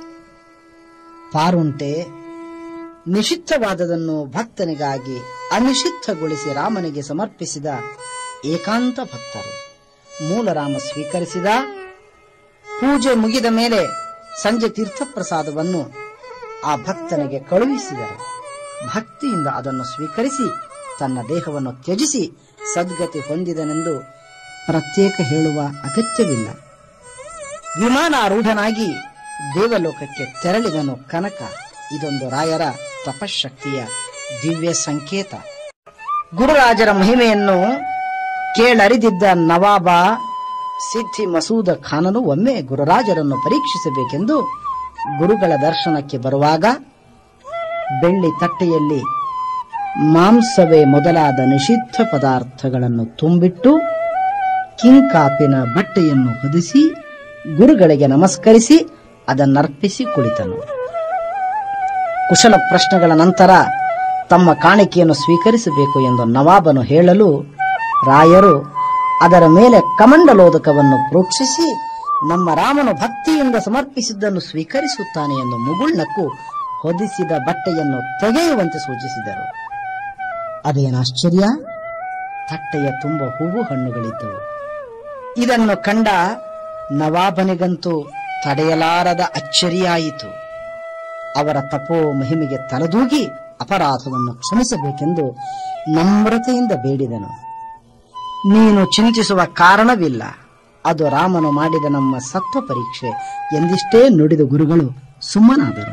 Speaker 1: ಪಾರುಂಟೆ ನಿಷಿದ್ಧವಾದದನ್ನು ಭಕ್ತನಿಗಾಗಿ ಅನಿಷಿದ್ಧಗೊಳಿಸಿ ರಾಮನಿಗೆ ಸಮರ್ಪಿಸಿದ ಏಕಾಂತ ಭಕ್ತರು ಮೂಲರಾಮ ಸ್ವೀಕರಿಸಿದ ಪೂಜೆ ಮುಗಿದ ಮೇಲೆ ಸಂಜೆ ತೀರ್ಥಪ್ರಸಾದವನ್ನು ಆ ಭಕ್ತನಿಗೆ ಕಳುಹಿಸಿದರು ಭಕ್ತಿಯಿಂದ ಅದನ್ನು ಸ್ವೀಕರಿಸಿ ತನ್ನ ದೇಹವನ್ನು ತ್ಯಜಿಸಿ ಸದ್ಗತಿ ಹೊಂದಿದನೆಂದು ಪ್ರತ್ಯೇಕ ಹೇಳುವ ಅಗತ್ಯವಿಲ್ಲ ವಿಮಾನಾರೂಢನಾಗಿ ದೇವಲೋಕಕ್ಕೆ ತೆರಳಿದನು ಕನಕ ಇದೊಂದು ರಾಯರ ತಪಶಕ್ತಿಯ ದಿವ್ಯ ಸಂಕೇತ ಗುರುರಾಜರ ಮಹಿಮೆಯನ್ನು ಕೇಳರಿದಿದ್ದ ನವಾಬ ಸಿದ್ಧಿ ಮಸೂದ ಖಾನನು ಒಮ್ಮೆ ಗುರುರಾಜರನ್ನು ಪರೀಕ್ಷಿಸಬೇಕೆಂದು ಗುರುಗಳ ದರ್ಶನಕ್ಕೆ ಬರುವಾಗ ಬೆಳ್ಳಿ ತಟ್ಟೆಯಲ್ಲಿ ಮಾಂಸವೇ ಮೊದಲಾದ ನಿಷಿದ್ಧ ಪದಾರ್ಥಗಳನ್ನು ತುಂಬಿಟ್ಟು ಕಿಂಕಾಪಿನ ಬಟ್ಟೆಯನ್ನು ಹೊದಿಸಿ ಗುರುಗಳಿಗೆ ನಮಸ್ಕರಿಸಿ ಅದನ್ನರ್ಪಿಸಿ ಕುಳಿತನು ಕುಶಲ ಪ್ರಶ್ನೆಗಳ ನಂತರ ತಮ್ಮ ಕಾಣಿಕೆಯನ್ನು ಸ್ವೀಕರಿಸಬೇಕು ಎಂದು ನವಾಬನು ಹೇಳಲು ರಾಯರು ಅದರ ಮೇಲೆ ಕಮಂಡಲೋದಕವನ್ನು ಪ್ರೋಕ್ಷಿಸಿ ನಮ್ಮ ರಾಮನು ಭಕ್ತಿಯಿಂದ ಸಮರ್ಪಿಸಿದ್ದನ್ನು ಸ್ವೀಕರಿಸುತ್ತಾನೆ ಎಂದು ಮುಗುಳ್ನಕ್ಕು ಹೊದಿಸಿದ ಬಟ್ಟೆಯನ್ನು ತೆಗೆಯುವಂತೆ ಸೂಚಿಸಿದರು ಅದೇನಾಶ್ಚರ್ಯ ತಟ್ಟೆಯ ತುಂಬ ಹೂವು ಹಣ್ಣುಗಳಿದ್ದವು ಇದನ್ನು ಕಂಡ ನವಾಬನಿಗಂತೂ ತಡೆಯಲಾರದ ಅಚ್ಚರಿಯಾಯಿತು ಅವರ ತಪೋ ಮಹಿಮೆಗೆ ತಲೆದೂಗಿ ಅಪರಾಧವನ್ನು ಕ್ಷಮಿಸಬೇಕೆಂದು ನಮ್ರತೆಯಿಂದ ಬೇಡಿದನು ನೀನು ಚಿಂತಿಸುವ ಕಾರಣವಿಲ್ಲ ಅದು ರಾಮನು ಮಾಡಿದ ನಮ್ಮ ಸತ್ವ ಪರೀಕ್ಷೆ ಎಂದಿಷ್ಟೇ ನುಡಿದ ಗುರುಗಳು ಸುಮ್ಮನಾದರು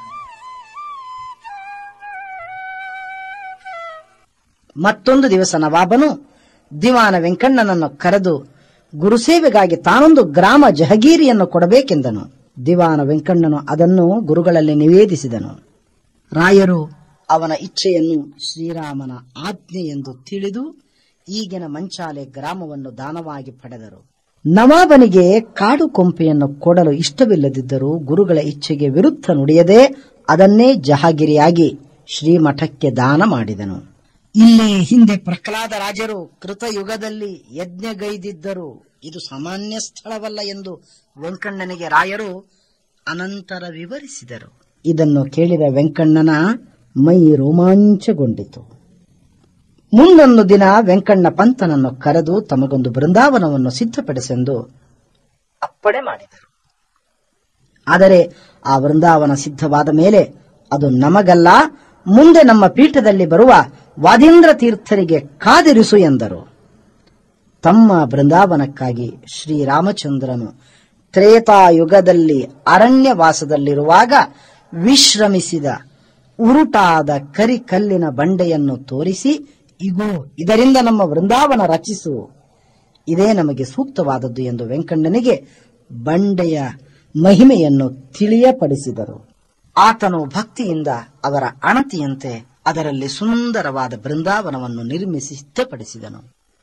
Speaker 1: ಮತ್ತೊಂದು ದಿವಸ ನವಾಬನು ದಿವಾನ ವೆಂಕಣ್ಣನನ್ನು ಕರೆದು ಗುರುಸೇವೆಗಾಗಿ ತಾನೊಂದು ಗ್ರಾಮ ಜಹಗೀರಿಯನ್ನು ಕೊಡಬೇಕೆಂದನು ದಿವಾನ ವೆಂಕಣ್ಣನು ಅದನ್ನು ಗುರುಗಳಲ್ಲಿ ನಿವೇದಿಸಿದನು ರಾಯರು ಅವನ ಇಚ್ಛೆಯನ್ನು ಶ್ರೀರಾಮನ ಆಜ್ಞೆ ಎಂದು ತಿಳಿದು ಈಗಿನ ಮಂಚಾಲೆ ಗ್ರಾಮವನ್ನು ದಾನವಾಗಿ ಪಡೆದರು ನವಾಬನಿಗೆ ಕಾಡು ಕೊಂಪೆಯನ್ನು ಕೊಡಲು ಇಷ್ಟವಿಲ್ಲದಿದ್ದರೂ ಗುರುಗಳ ಇಚ್ಛೆಗೆ ವಿರುದ್ಧ ನುಡಿಯದೆ ಅದನ್ನೇ ಜಹಾಗಿರಿಯಾಗಿ ಶ್ರೀಮಠಕ್ಕೆ ದಾನ ಮಾಡಿದನು ಇಲ್ಲಿ ಹಿಂದೆ ಪ್ರಹ್ಲಾದ ರಾಜರು ಕೃತಯುಗದಲ್ಲಿ ಯಜ್ಞಗೈದಿದ್ದರು ಇದು ಸಾಮಾನ್ಯ ಸ್ಥಳವಲ್ಲ ಎಂದು ವೆಂಕಣ್ಣನಿಗೆ ರಾಯರು ಅನಂತರ ವಿವರಿಸಿದರು ಇದನ್ನು ಕೇಳಿದ ವೆಂಕಣ್ಣನ ಮೈ ರೋಮಾಂಚಗೊಂಡಿತು ಮುಂದೊಂದು ದಿನ ವೆಂಕಣ್ಣ ಪಂತನನ್ನು ಕರೆದು ತಮಗೊಂದು ಬೃಂದಾವನವನ್ನು ಸಿದ್ಧಪಡಿಸೆಂದು ಅಪ್ಪಣೆ ಮಾಡಿದರು ಆದರೆ ಆ ವೃಂದಾವನ ಸಿದ್ಧವಾದ ಮೇಲೆ ಅದು ನಮಗಲ್ಲ ಮುಂದೆ ನಮ್ಮ ಪೀಠದಲ್ಲಿ ಬರುವ ವಾದೀಂದ್ರ ತೀರ್ಥರಿಗೆ ಕಾದಿರಿಸು ಎಂದರು ತಮ್ಮ ಬೃಂದಾವನಕ್ಕಾಗಿ ಶ್ರೀರಾಮಚಂದ್ರನು ತ್ರೇತಾಯುಗದಲ್ಲಿ ಅರಣ್ಯವಾಸದಲ್ಲಿರುವಾಗ ವಿಶ್ರಮಿಸಿದ ಉರುಟಾದ ಕರಿಕಲ್ಲಿನ ಬಂಡೆಯನ್ನು ತೋರಿಸಿ ಇಗೋ ಇದರಿಂದ ನಮ್ಮ ವೃಂದಾವನ ರಚಿಸು ಇದೇ ನಮಗೆ ಸೂಕ್ತವಾದದ್ದು ಎಂದು ವೆಂಕಣ್ಣನಿಗೆ ಬಂಡೆಯ ಮಹಿಮೆಯನ್ನು ತಿಳಿಯಪಡಿಸಿದರು ಆತನು ಭಕ್ತಿಯಿಂದ ಅವರ ಅಣತಿಯಂತೆ ಅದರಲ್ಲಿ ಸುಂದರವಾದ ಬೃಂದಾವನವನ್ನು ನಿರ್ಮಿಸಿ ಸಿದ್ಧಪಡಿಸಿದನು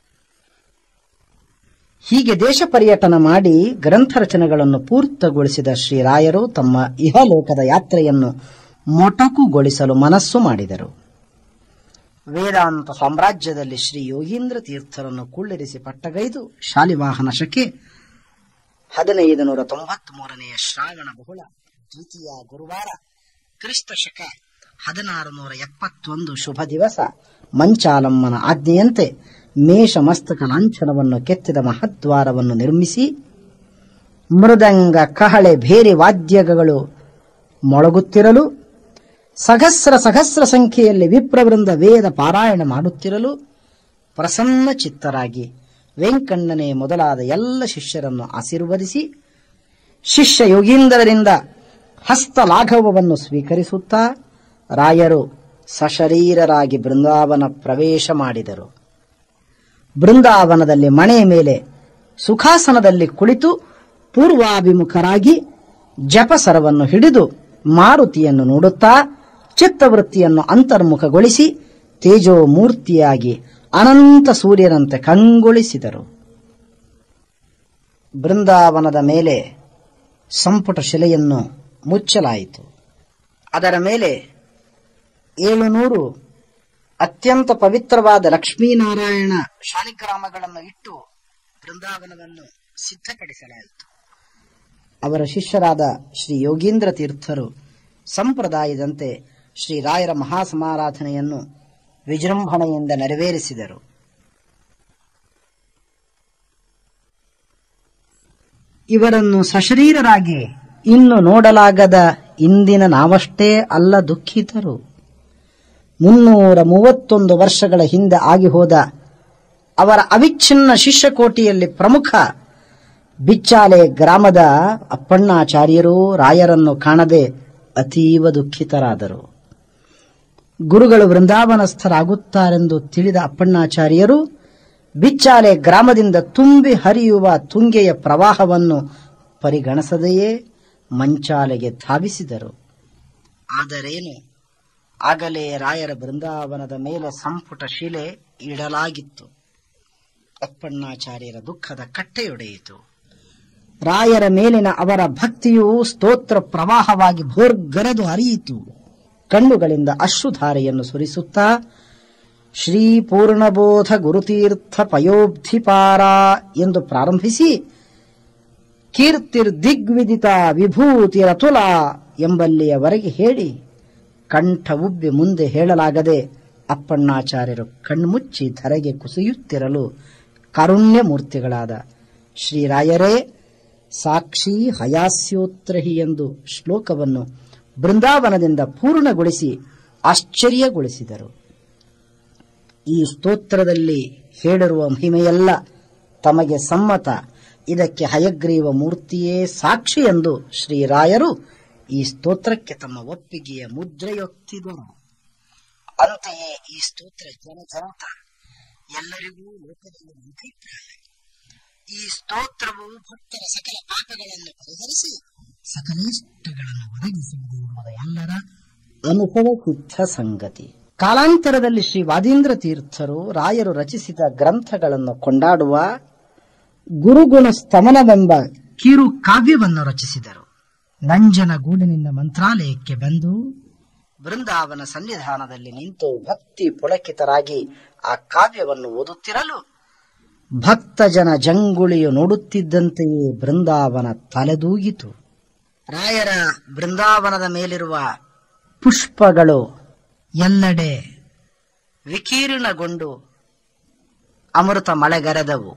Speaker 1: ಹೀಗೆ ದೇಶ ಪರ್ಯಟನ ಮಾಡಿ ಗ್ರಂಥ ರಚನೆಗಳನ್ನು ಪೂರ್ತಗೊಳಿಸಿದ ಶ್ರೀರಾಯರು ತಮ್ಮ ಇಹಲೋಕದ ಯಾತ್ರೆಯನ್ನು ಮೊಟಕುಗೊಳಿಸಲು ಮನಸ್ಸು ಮಾಡಿದರು ವೇದಾಂತ ಸಾಮ್ರಾಜ್ಯದಲ್ಲಿ ಶ್ರೀ ಯೋಗೀಂದ್ರ ತೀರ್ಥರನ್ನು ಕುಳ್ಳಿರಿಸಿ ಪಟ್ಟಗೈದು ಶಾಲಿವಾಹನ ಶಕೆ ಹದಿನೈದು ನೂರ ತೊಂಬತ್ತ್ ಮೂರನೆಯ ಶ್ರಾವಣ ಬಹುಳ ದ್ವಿತೀಯ ಗುರುವಾರ ಕ್ರಿಸ್ತ ಶಕ ಹದಿನಾರು ನೂರ ಎಪ್ಪತ್ತೊಂದು ಶುಭ ದಿವಸ ಮಂಚಾಲಮ್ಮನ ಆಜ್ಞೆಯಂತೆ ಮೇಷ ಮಸ್ತಕ ಲಾಂಛನವನ್ನು ಕೆತ್ತಿದ ಮಹದ್ವಾರವನ್ನು ನಿರ್ಮಿಸಿ ಮೃದಂಗ ಕಹಳೆ ಬೇರೆ ವಾದ್ಯಗಳು ಮೊಳಗುತ್ತಿರಲು ಸಹಸ್ರ ಸಹಸ್ರ ಸಂಖ್ಯೆಯಲ್ಲಿ ವಿಪ್ರವೃಂದ ವೇದ ಪಾರಾಯಣ ಮಾಡುತ್ತಿರಲು ಪ್ರಸನ್ನ ಚಿತ್ತರಾಗಿ ವೆಂಕಣ್ಣನೇ ಮೊದಲಾದ ಎಲ್ಲ ಶಿಷ್ಯರನ್ನು ಆಶೀರ್ವದಿಸಿ ಶಿಷ್ಯ ಯೋಗೀಂದ್ರರಿಂದ ಹಸ್ತಲಾಘವವನ್ನು ಸ್ವೀಕರಿಸುತ್ತಾ ರಾಯರು ಸಶರೀರರಾಗಿ ಬೃಂದಾವನ ಪ್ರವೇಶ ಮಾಡಿದರು ಬೃಂದಾವನದಲ್ಲಿ ಮಣೆಯ ಮೇಲೆ ಸುಖಾಸನದಲ್ಲಿ ಕುಳಿತು ಪೂರ್ವಾಭಿಮುಖರಾಗಿ ಜಪಸರವನ್ನು ಹಿಡಿದು ಮಾರುತಿಯನ್ನು ನೋಡುತ್ತಾ ಚಿತ್ತವೃತ್ತಿಯನ್ನು ಅಂತರ್ಮುಖಗೊಳಿಸಿ ತೇಜೋಮೂರ್ತಿಯಾಗಿ ಅನಂತ ಸೂರ್ಯನಂತೆ ಕಂಗೊಳಿಸಿದರು ಬೃಂದಾವನದ ಮೇಲೆ ಸಂಪುಟ ಶಿಲೆಯನ್ನು ಮುಚ್ಚಲಾಯಿತು ಅದರ ಮೇಲೆ ಏಳುನೂರು ಅತ್ಯಂತ ಪವಿತ್ರವಾದ ಲಕ್ಷ್ಮೀನಾರಾಯಣ ಶಾಲಿಗ್ರಾಮಗಳನ್ನು ಇಟ್ಟು ಬೃಂದಾವನವನ್ನು ಸಿದ್ಧಪಡಿಸಲಾಯಿತು ಅವರ ಶಿಷ್ಯರಾದ ಶ್ರೀ ಯೋಗೀಂದ್ರ ತೀರ್ಥರು ಸಂಪ್ರದಾಯದಂತೆ ಶ್ರೀರಾಯರ ಮಹಾಸಮಾರಾಧನೆಯನ್ನು ವಿಜೃಂಭಣೆಯಿಂದ ನೆರವೇರಿಸಿದರು ಇವರನ್ನು ಸಶರೀರರಾಗಿ ಇನ್ನು ನೋಡಲಾಗದ ಇಂದಿನ ನಾವಷ್ಟೇ ಅಲ್ಲ ದುಃಖಿತರು ಮುನ್ನೂರ ಮೂವತ್ತೊಂದು ವರ್ಷಗಳ ಹಿಂದೆ ಆಗಿ ಹೋದ ಅವರ ಅವಿಚ್ಛಿನ್ನ ಶಿಷ್ಯಕೋಟಿಯಲ್ಲಿ ಪ್ರಮುಖ ಬಿಚ್ಚಾಲೆ ಗ್ರಾಮದ ಅಪ್ಪಣ್ಣಾಚಾರ್ಯರು ರಾಯರನ್ನು ಕಾಣದೆ ಅತೀವ ದುಃಖಿತರಾದರು ಗುರುಗಳು ವೃಂದಾವನಸ್ಥರಾಗುತ್ತಾರೆಂದು ತಿಳಿದ ಅಪ್ಪಣ್ಣಾಚಾರ್ಯರು ಬಿಚ್ಚಾಲೆ ಗ್ರಾಮದಿಂದ ತುಂಬಿ ಹರಿಯುವ ತುಂಗೆಯ ಪ್ರವಾಹವನ್ನು ಪರಿಗಣಿಸದೆಯೇ ಮಂಚಾಲೆಗೆ ಧಾವಿಸಿದರು ಆದರೇನು ಆಗಲೇ ರಾಯರ ಬೃಂದಾವನದ ಮೇಲೆ ಸಂಪುಟ ಶಿಲೆ ಇಡಲಾಗಿತ್ತು ಅಪ್ಪಣ್ಣಾಚಾರ್ಯರ ದುಃಖದ ಕಟ್ಟೆಯೊಡೆಯಿತು ರಾಯರ ಮೇಲಿನ ಅವರ ಭಕ್ತಿಯು ಸ್ತೋತ್ರ ಪ್ರವಾಹವಾಗಿ ಭೋರ್ಗರೆದು ಹರಿಯಿತು ಕಣ್ಣುಗಳಿಂದ ಅಶ್ರುಧಾರೆಯನ್ನು ಸುರಿಸುತ್ತಾ ಶ್ರೀ ಪೂರ್ಣಬೋಧ ಗುರುತೀರ್ಥ ಪಯೋಬ್ಧಿಪಾರ ಎಂದು ಪ್ರಾರಂಭಿಸಿ ಕೀರ್ತಿರ್ ದಿಗ್ವಿದಿತ ವಿಭೂತಿರತುಲ ಎಂಬಲ್ಲಿಯವರೆಗೆ ಹೇಳಿ ಕಂಠ ಉಬ್ಬಿ ಮುಂದೆ ಹೇಳಲಾಗದೆ ಅಪ್ಪಣ್ಣಾಚಾರ್ಯರು ಕಣ್ಮುಚ್ಚಿ ಧರೆಗೆ ಕುಸಿಯುತ್ತಿರಲು ಕಾರುಣ್ಯ ಮೂರ್ತಿಗಳಾದ ಶ್ರೀರಾಯರೇ ಸಾಕ್ಷಿ ಹಯಾಸ್ಯೋತ್ರಹಿ ಎಂದು ಶ್ಲೋಕವನ್ನು ಬೃಂದಾವನದಿಂದ ಪೂರ್ಣಗೊಳಿಸಿ ಆಶ್ಚರ್ಯಗೊಳಿಸಿದರು ಈ ಸ್ತೋತ್ರದಲ್ಲಿ ಹೇಳಿರುವ ಮಹಿಮೆಯೆಲ್ಲ ತಮಗೆ ಸಮ್ಮತ ಇದಕ್ಕೆ ಹಯಗ್ರೀವ ಮೂರ್ತಿಯೇ ಸಾಕ್ಷಿ ಎಂದು ಶ್ರೀರಾಯರು ಈ ಸ್ತೋತ್ರಕ್ಕೆ ತಮ್ಮ ಒಪ್ಪಿಗೆಯ ಮುದ್ರೆಯೊತ್ತಿದರು ಅಂತೆಯೇ ಈ ಸ್ತೋತ್ರ ಜನಜನತ ಎಲ್ಲರಿಗೂ ಲೋಕದಲ್ಲಿ ಮುಖಿಪ್ರಾಯ ಈ ಸ್ತೋತ್ರವು ಭಕ್ತರ ಸಕಲ ಪಾಪಗಳನ್ನು ಪರಿಹರಿಸಿ ಸಕಲೇಷ್ಟಗಳನ್ನು ಒದಗಿಸುವುದು ಎಂಬುದು ಎಲ್ಲರ ಅನುಭವ ಸಿದ್ಧ ಸಂಗತಿ ಕಾಲಾಂತರದಲ್ಲಿ ಶ್ರೀ ವಾದೀಂದ್ರ ತೀರ್ಥರು ರಾಯರು ರಚಿಸಿದ ಗ್ರಂಥಗಳನ್ನು ಕೊಂಡಾಡುವ ಗುರುಗುಣ ಸ್ತಮನವೆಂಬ ಕಿರು ಕಾವ್ಯವನ್ನು ರಚಿಸಿದರು ನಂಜನಗೂಡಿನಿಂದ ಮಂತ್ರಾಲಯಕ್ಕೆ ಬಂದು ಬೃಂದಾವನ ಸನ್ನಿಧಾನದಲ್ಲಿ ನಿಂತು ಭಕ್ತಿ ಪುಳಕಿತರಾಗಿ ಆ ಕಾವ್ಯವನ್ನು ಓದುತ್ತಿರಲು ಭಕ್ತ ಜನ ಜಂಗುಳಿಯು ನೋಡುತ್ತಿದ್ದಂತೆಯೇ ಬೃಂದಾವನ ತಲೆದೂಗಿತು ರಾಯರ ಬೃಂದಾವನದ ಮೇಲಿರುವ ಪುಷ್ಪಗಳು ಎಲ್ಲೆಡೆ ವಿಕೀರ್ಣಗೊಂಡು ಅಮೃತ ಮಳೆಗರೆದವು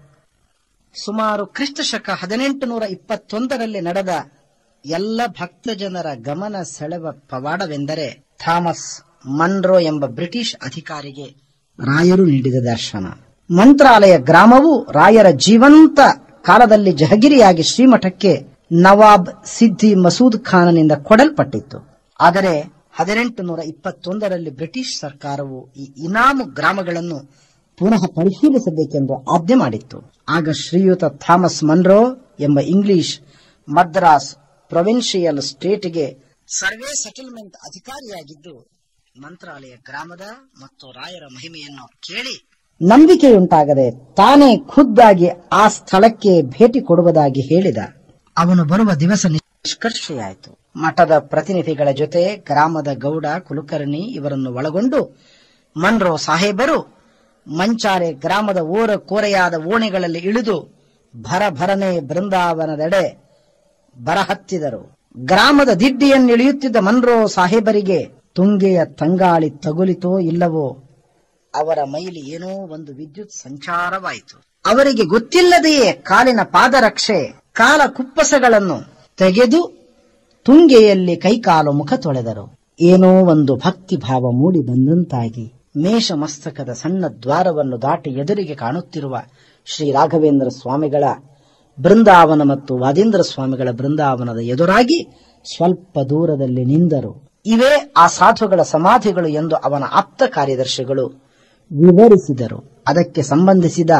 Speaker 1: ಸುಮಾರು ಕ್ರಿಸ್ತ ಶಕ ಹದಿನೆಂಟು ನೂರ ಇಪ್ಪತ್ತೊಂದರಲ್ಲಿ ನಡೆದ ಎಲ್ಲ ಭಕ್ತ ಜನರ ಗಮನ ಸೆಳೆವ ಪವಾಡವೆಂದರೆ ಥಾಮಸ್ ಮನ್ರೋ ಎಂಬ ಬ್ರಿಟಿಷ್ ಅಧಿಕಾರಿಗೆ ರಾಯರು ನೀಡಿದ ದರ್ಶನ ಮಂತ್ರಾಲಯ ಗ್ರಾಮವು ರಾಯರ ಜೀವಂತ ಕಾಲದಲ್ಲಿ ಜಹಗಿರಿಯಾಗಿ ಶ್ರೀಮಠಕ್ಕೆ ನವಾಬ್ ಸಿದ್ದಿ ಮಸೂದ್ ಖಾನನಿಂದ ಕೊಡಲ್ಪಟ್ಟಿತ್ತು ಆದರೆ ಹದಿನೆಂಟು ನೂರ ಇಪ್ಪತ್ತೊಂದರಲ್ಲಿ ಬ್ರಿಟಿಷ್ ಸರ್ಕಾರವು ಈ ಇನಾಮು ಗ್ರಾಮಗಳನ್ನು ಪುನಃ ಪರಿಶೀಲಿಸಬೇಕೆಂದು ಆಜ್ಞೆ ಮಾಡಿತ್ತು ಆಗ ಶ್ರೀಯುತ ಥಾಮಸ್ ಮನ್ರೋ ಎಂಬ ಇಂಗ್ಲಿಷ್ ಮದ್ರಾಸ್ ಪ್ರೊವಿನ್ಷಿಯಲ್ ಸ್ಟೇಟ್ಗೆ ಸರ್ವೆ ಸೆಟಲ್ಮೆಂಟ್ ಅಧಿಕಾರಿಯಾಗಿದ್ದು ಮಂತ್ರಾಲಯ ಗ್ರಾಮದ ಮತ್ತು ರಾಯರ ಮಹಿಮೆಯನ್ನು ಕೇಳಿ ನಂಬಿಕೆಯುಂಟಾಗದೆ ತಾನೇ ಖುದ್ದಾಗಿ ಆ ಸ್ಥಳಕ್ಕೆ ಭೇಟಿ ಕೊಡುವುದಾಗಿ ಹೇಳಿದ ಅವನು ಬರುವ ದಿವಸ ನಿಷ್ಕರ್ಷೆಯಾಯಿತು ಮಠದ ಪ್ರತಿನಿಧಿಗಳ ಜೊತೆ ಗ್ರಾಮದ ಗೌಡ ಕುಲಕರ್ಣಿ ಇವರನ್ನು ಒಳಗೊಂಡು ಮನ್ರೋ ಸಾಹೇಬರು ಮಂಚಾರೆ ಗ್ರಾಮದ ಓರ ಕೋರೆಯಾದ ಓಣಿಗಳಲ್ಲಿ ಇಳಿದು ಭರಭರನೆ ಬೃಂದಾವನದೆಡೆ ಬರಹತ್ತಿದರು ಗ್ರಾಮದ ದಿಡ್ಡಿಯನ್ನಿಳಿಯುತ್ತಿದ್ದ ಮನ್ರೋ ಸಾಹೇಬರಿಗೆ ತುಂಗೆಯ ತಂಗಾಳಿ ತಗುಲಿತೋ ಇಲ್ಲವೋ ಅವರ ಮೈಲಿ ಏನೋ ಒಂದು ವಿದ್ಯುತ್ ಸಂಚಾರವಾಯಿತು ಅವರಿಗೆ ಗೊತ್ತಿಲ್ಲದೆಯೇ ಕಾಲಿನ ಪಾದರಕ್ಷೆ ಕಾಲ ಕುಪ್ಪಸಗಳನ್ನು ತೆಗೆದು ತುಂಗೆಯಲ್ಲಿ ಕೈಕಾಲು ಮುಖ ತೊಳೆದರು ಏನೋ ಒಂದು ಭಕ್ತಿ ಭಾವ ಮೂಡಿ ಬಂದಂತಾಗಿ ಮೇಷ ಮಸ್ತಕದ ಸಣ್ಣ ದ್ವಾರವನ್ನು ದಾಟಿ ಎದುರಿಗೆ ಕಾಣುತ್ತಿರುವ ಶ್ರೀ ರಾಘವೇಂದ್ರ ಸ್ವಾಮಿಗಳ ಬೃಂದಾವನ ಮತ್ತು ವಾದೀಂದ್ರ ಸ್ವಾಮಿಗಳ ಬೃಂದಾವನದ ಎದುರಾಗಿ ಸ್ವಲ್ಪ ದೂರದಲ್ಲಿ ನಿಂದರು ಇವೇ ಆ ಸಾಧುಗಳ ಸಮಾಧಿಗಳು ಎಂದು ಅವನ ಆಪ್ತ ಕಾರ್ಯದರ್ಶಿಗಳು ವಿವರಿಸಿದರು ಅದಕ್ಕೆ ಸಂಬಂಧಿಸಿದ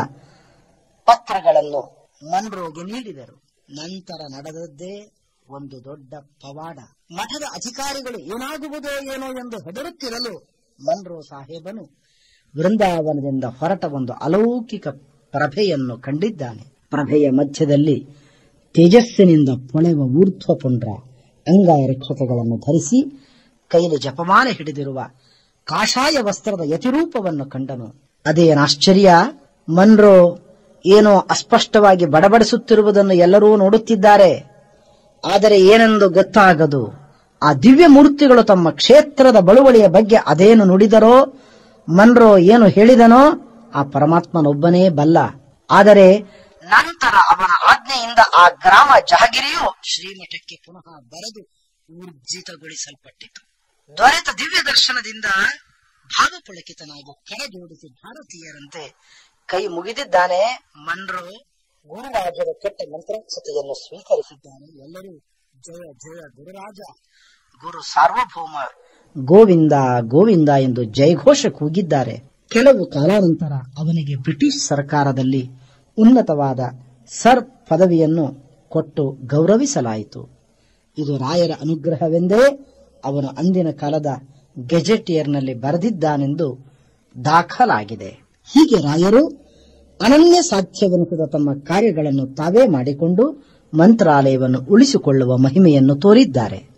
Speaker 1: ಪತ್ರಗಳನ್ನು ಮನ್ರೋಗೆ ನೀಡಿದರು ನಂತರ ನಡೆದದ್ದೇ ಒಂದು ದೊಡ್ಡ ಪವಾಡ ಮಠದ ಅಧಿಕಾರಿಗಳು ಏನಾಗುವುದೋ ಏನೋ ಎಂದು ಹೆದರುತ್ತಿರಲು ಮನ್ರೋ ಸಾಹೇಬನು ವೃಂದಾವನದಿಂದ ಹೊರಟ ಒಂದು ಅಲೌಕಿಕ ಪ್ರಭೆಯನ್ನು ಕಂಡಿದ್ದಾನೆ ಪ್ರಭೆಯ ಮಧ್ಯದಲ್ಲಿ ತೇಜಸ್ಸಿನಿಂದ ಪೊಳೆವ ಊರ್ಧ್ವ ಪುಂಡ್ರ ಅಂಗಾರಕ್ಷತೆಗಳನ್ನು ಧರಿಸಿ ಕೈಲಿ ಜಪಮಾಲೆ ಹಿಡಿದಿರುವ ಕಾಷಾಯ ವಸ್ತ್ರದ ಯತಿರೂಪವನ್ನು ಕಂಡನು ಅದೇನಾಶ್ಚರ್ಯ ಮನ್ರೋ ಏನೋ ಅಸ್ಪಷ್ಟವಾಗಿ ಬಡಬಡಿಸುತ್ತಿರುವುದನ್ನು ಎಲ್ಲರೂ ನೋಡುತ್ತಿದ್ದಾರೆ ಆದರೆ ಏನೆಂದು ಗೊತ್ತಾಗದು ಆ ದಿವ್ಯ ಮೂರ್ತಿಗಳು ತಮ್ಮ ಕ್ಷೇತ್ರದ ಬಳುವಳಿಯ ಬಗ್ಗೆ ಅದೇನು ನುಡಿದರೋ ಮನ್ರೋ ಏನು ಹೇಳಿದನೋ ಆ ಪರಮಾತ್ಮನೊಬ್ಬನೇ ಬಲ್ಲ ಆದರೆ ನಂತರ ಅವನ ಆಜ್ಞೆಯಿಂದ ಆ ಗ್ರಾಮ ಜಹಗಿರಿಯು ಶ್ರೀಮಠಕ್ಕೆ ಪುನಃ ಬರೆದು ಊರ್ಜಿತಗೊಳಿಸಲ್ಪಟ್ಟಿತು ದೊರೆತ ದಿವ್ಯ ದರ್ಶನದಿಂದ ಭಾವಪುಳಕಿತನಾಗಿ ಕರೆಜೋಡಿಸಿ ಭಾರತೀಯರಂತೆ ಕೈ ಮುಗಿದಿದ್ದಾನೆ ಮನ್ರೋ ಗುರುರಾಜರ ಕೆಟ್ಟ ಮಂತ್ರಾಕ್ಷತೆಯನ್ನು ಸ್ವೀಕರಿಸಿದ್ದಾನೆ ಎಲ್ಲರೂ ಜಯ ಜಯ ಗುರುರಾಜ ಗುರು ಸಾರ್ವಭೌಮ ಗೋವಿಂದ ಗೋವಿಂದ ಎಂದು ಜಯಘೋಷ ಕೂಗಿದ್ದಾರೆ ಕೆಲವು ಕಾಲಾನಂತರ ಅವನಿಗೆ ಬ್ರಿಟಿಷ್ ಸರ್ಕಾರದಲ್ಲಿ ಉನ್ನತವಾದ ಸರ್ ಪದವಿಯನ್ನು ಕೊಟ್ಟು ಗೌರವಿಸಲಾಯಿತು ಇದು ರಾಯರ ಅನುಗ್ರಹವೆಂದೇ ಅವನು ಅಂದಿನ ಕಾಲದ ಗೆಜೆಟಿಯರ್ನಲ್ಲಿ ಬರೆದಿದ್ದಾನೆಂದು ದಾಖಲಾಗಿದೆ ಹೀಗೆ ರಾಯರು ಅನನ್ಯ ಸಾಧ್ಯವೆನಿಸಿದ ತಮ್ಮ ಕಾರ್ಯಗಳನ್ನು ತಾವೇ ಮಾಡಿಕೊಂಡು ಮಂತ್ರಾಲಯವನ್ನು ಉಳಿಸಿಕೊಳ್ಳುವ ಮಹಿಮೆಯನ್ನು ತೋರಿದ್ದಾರೆ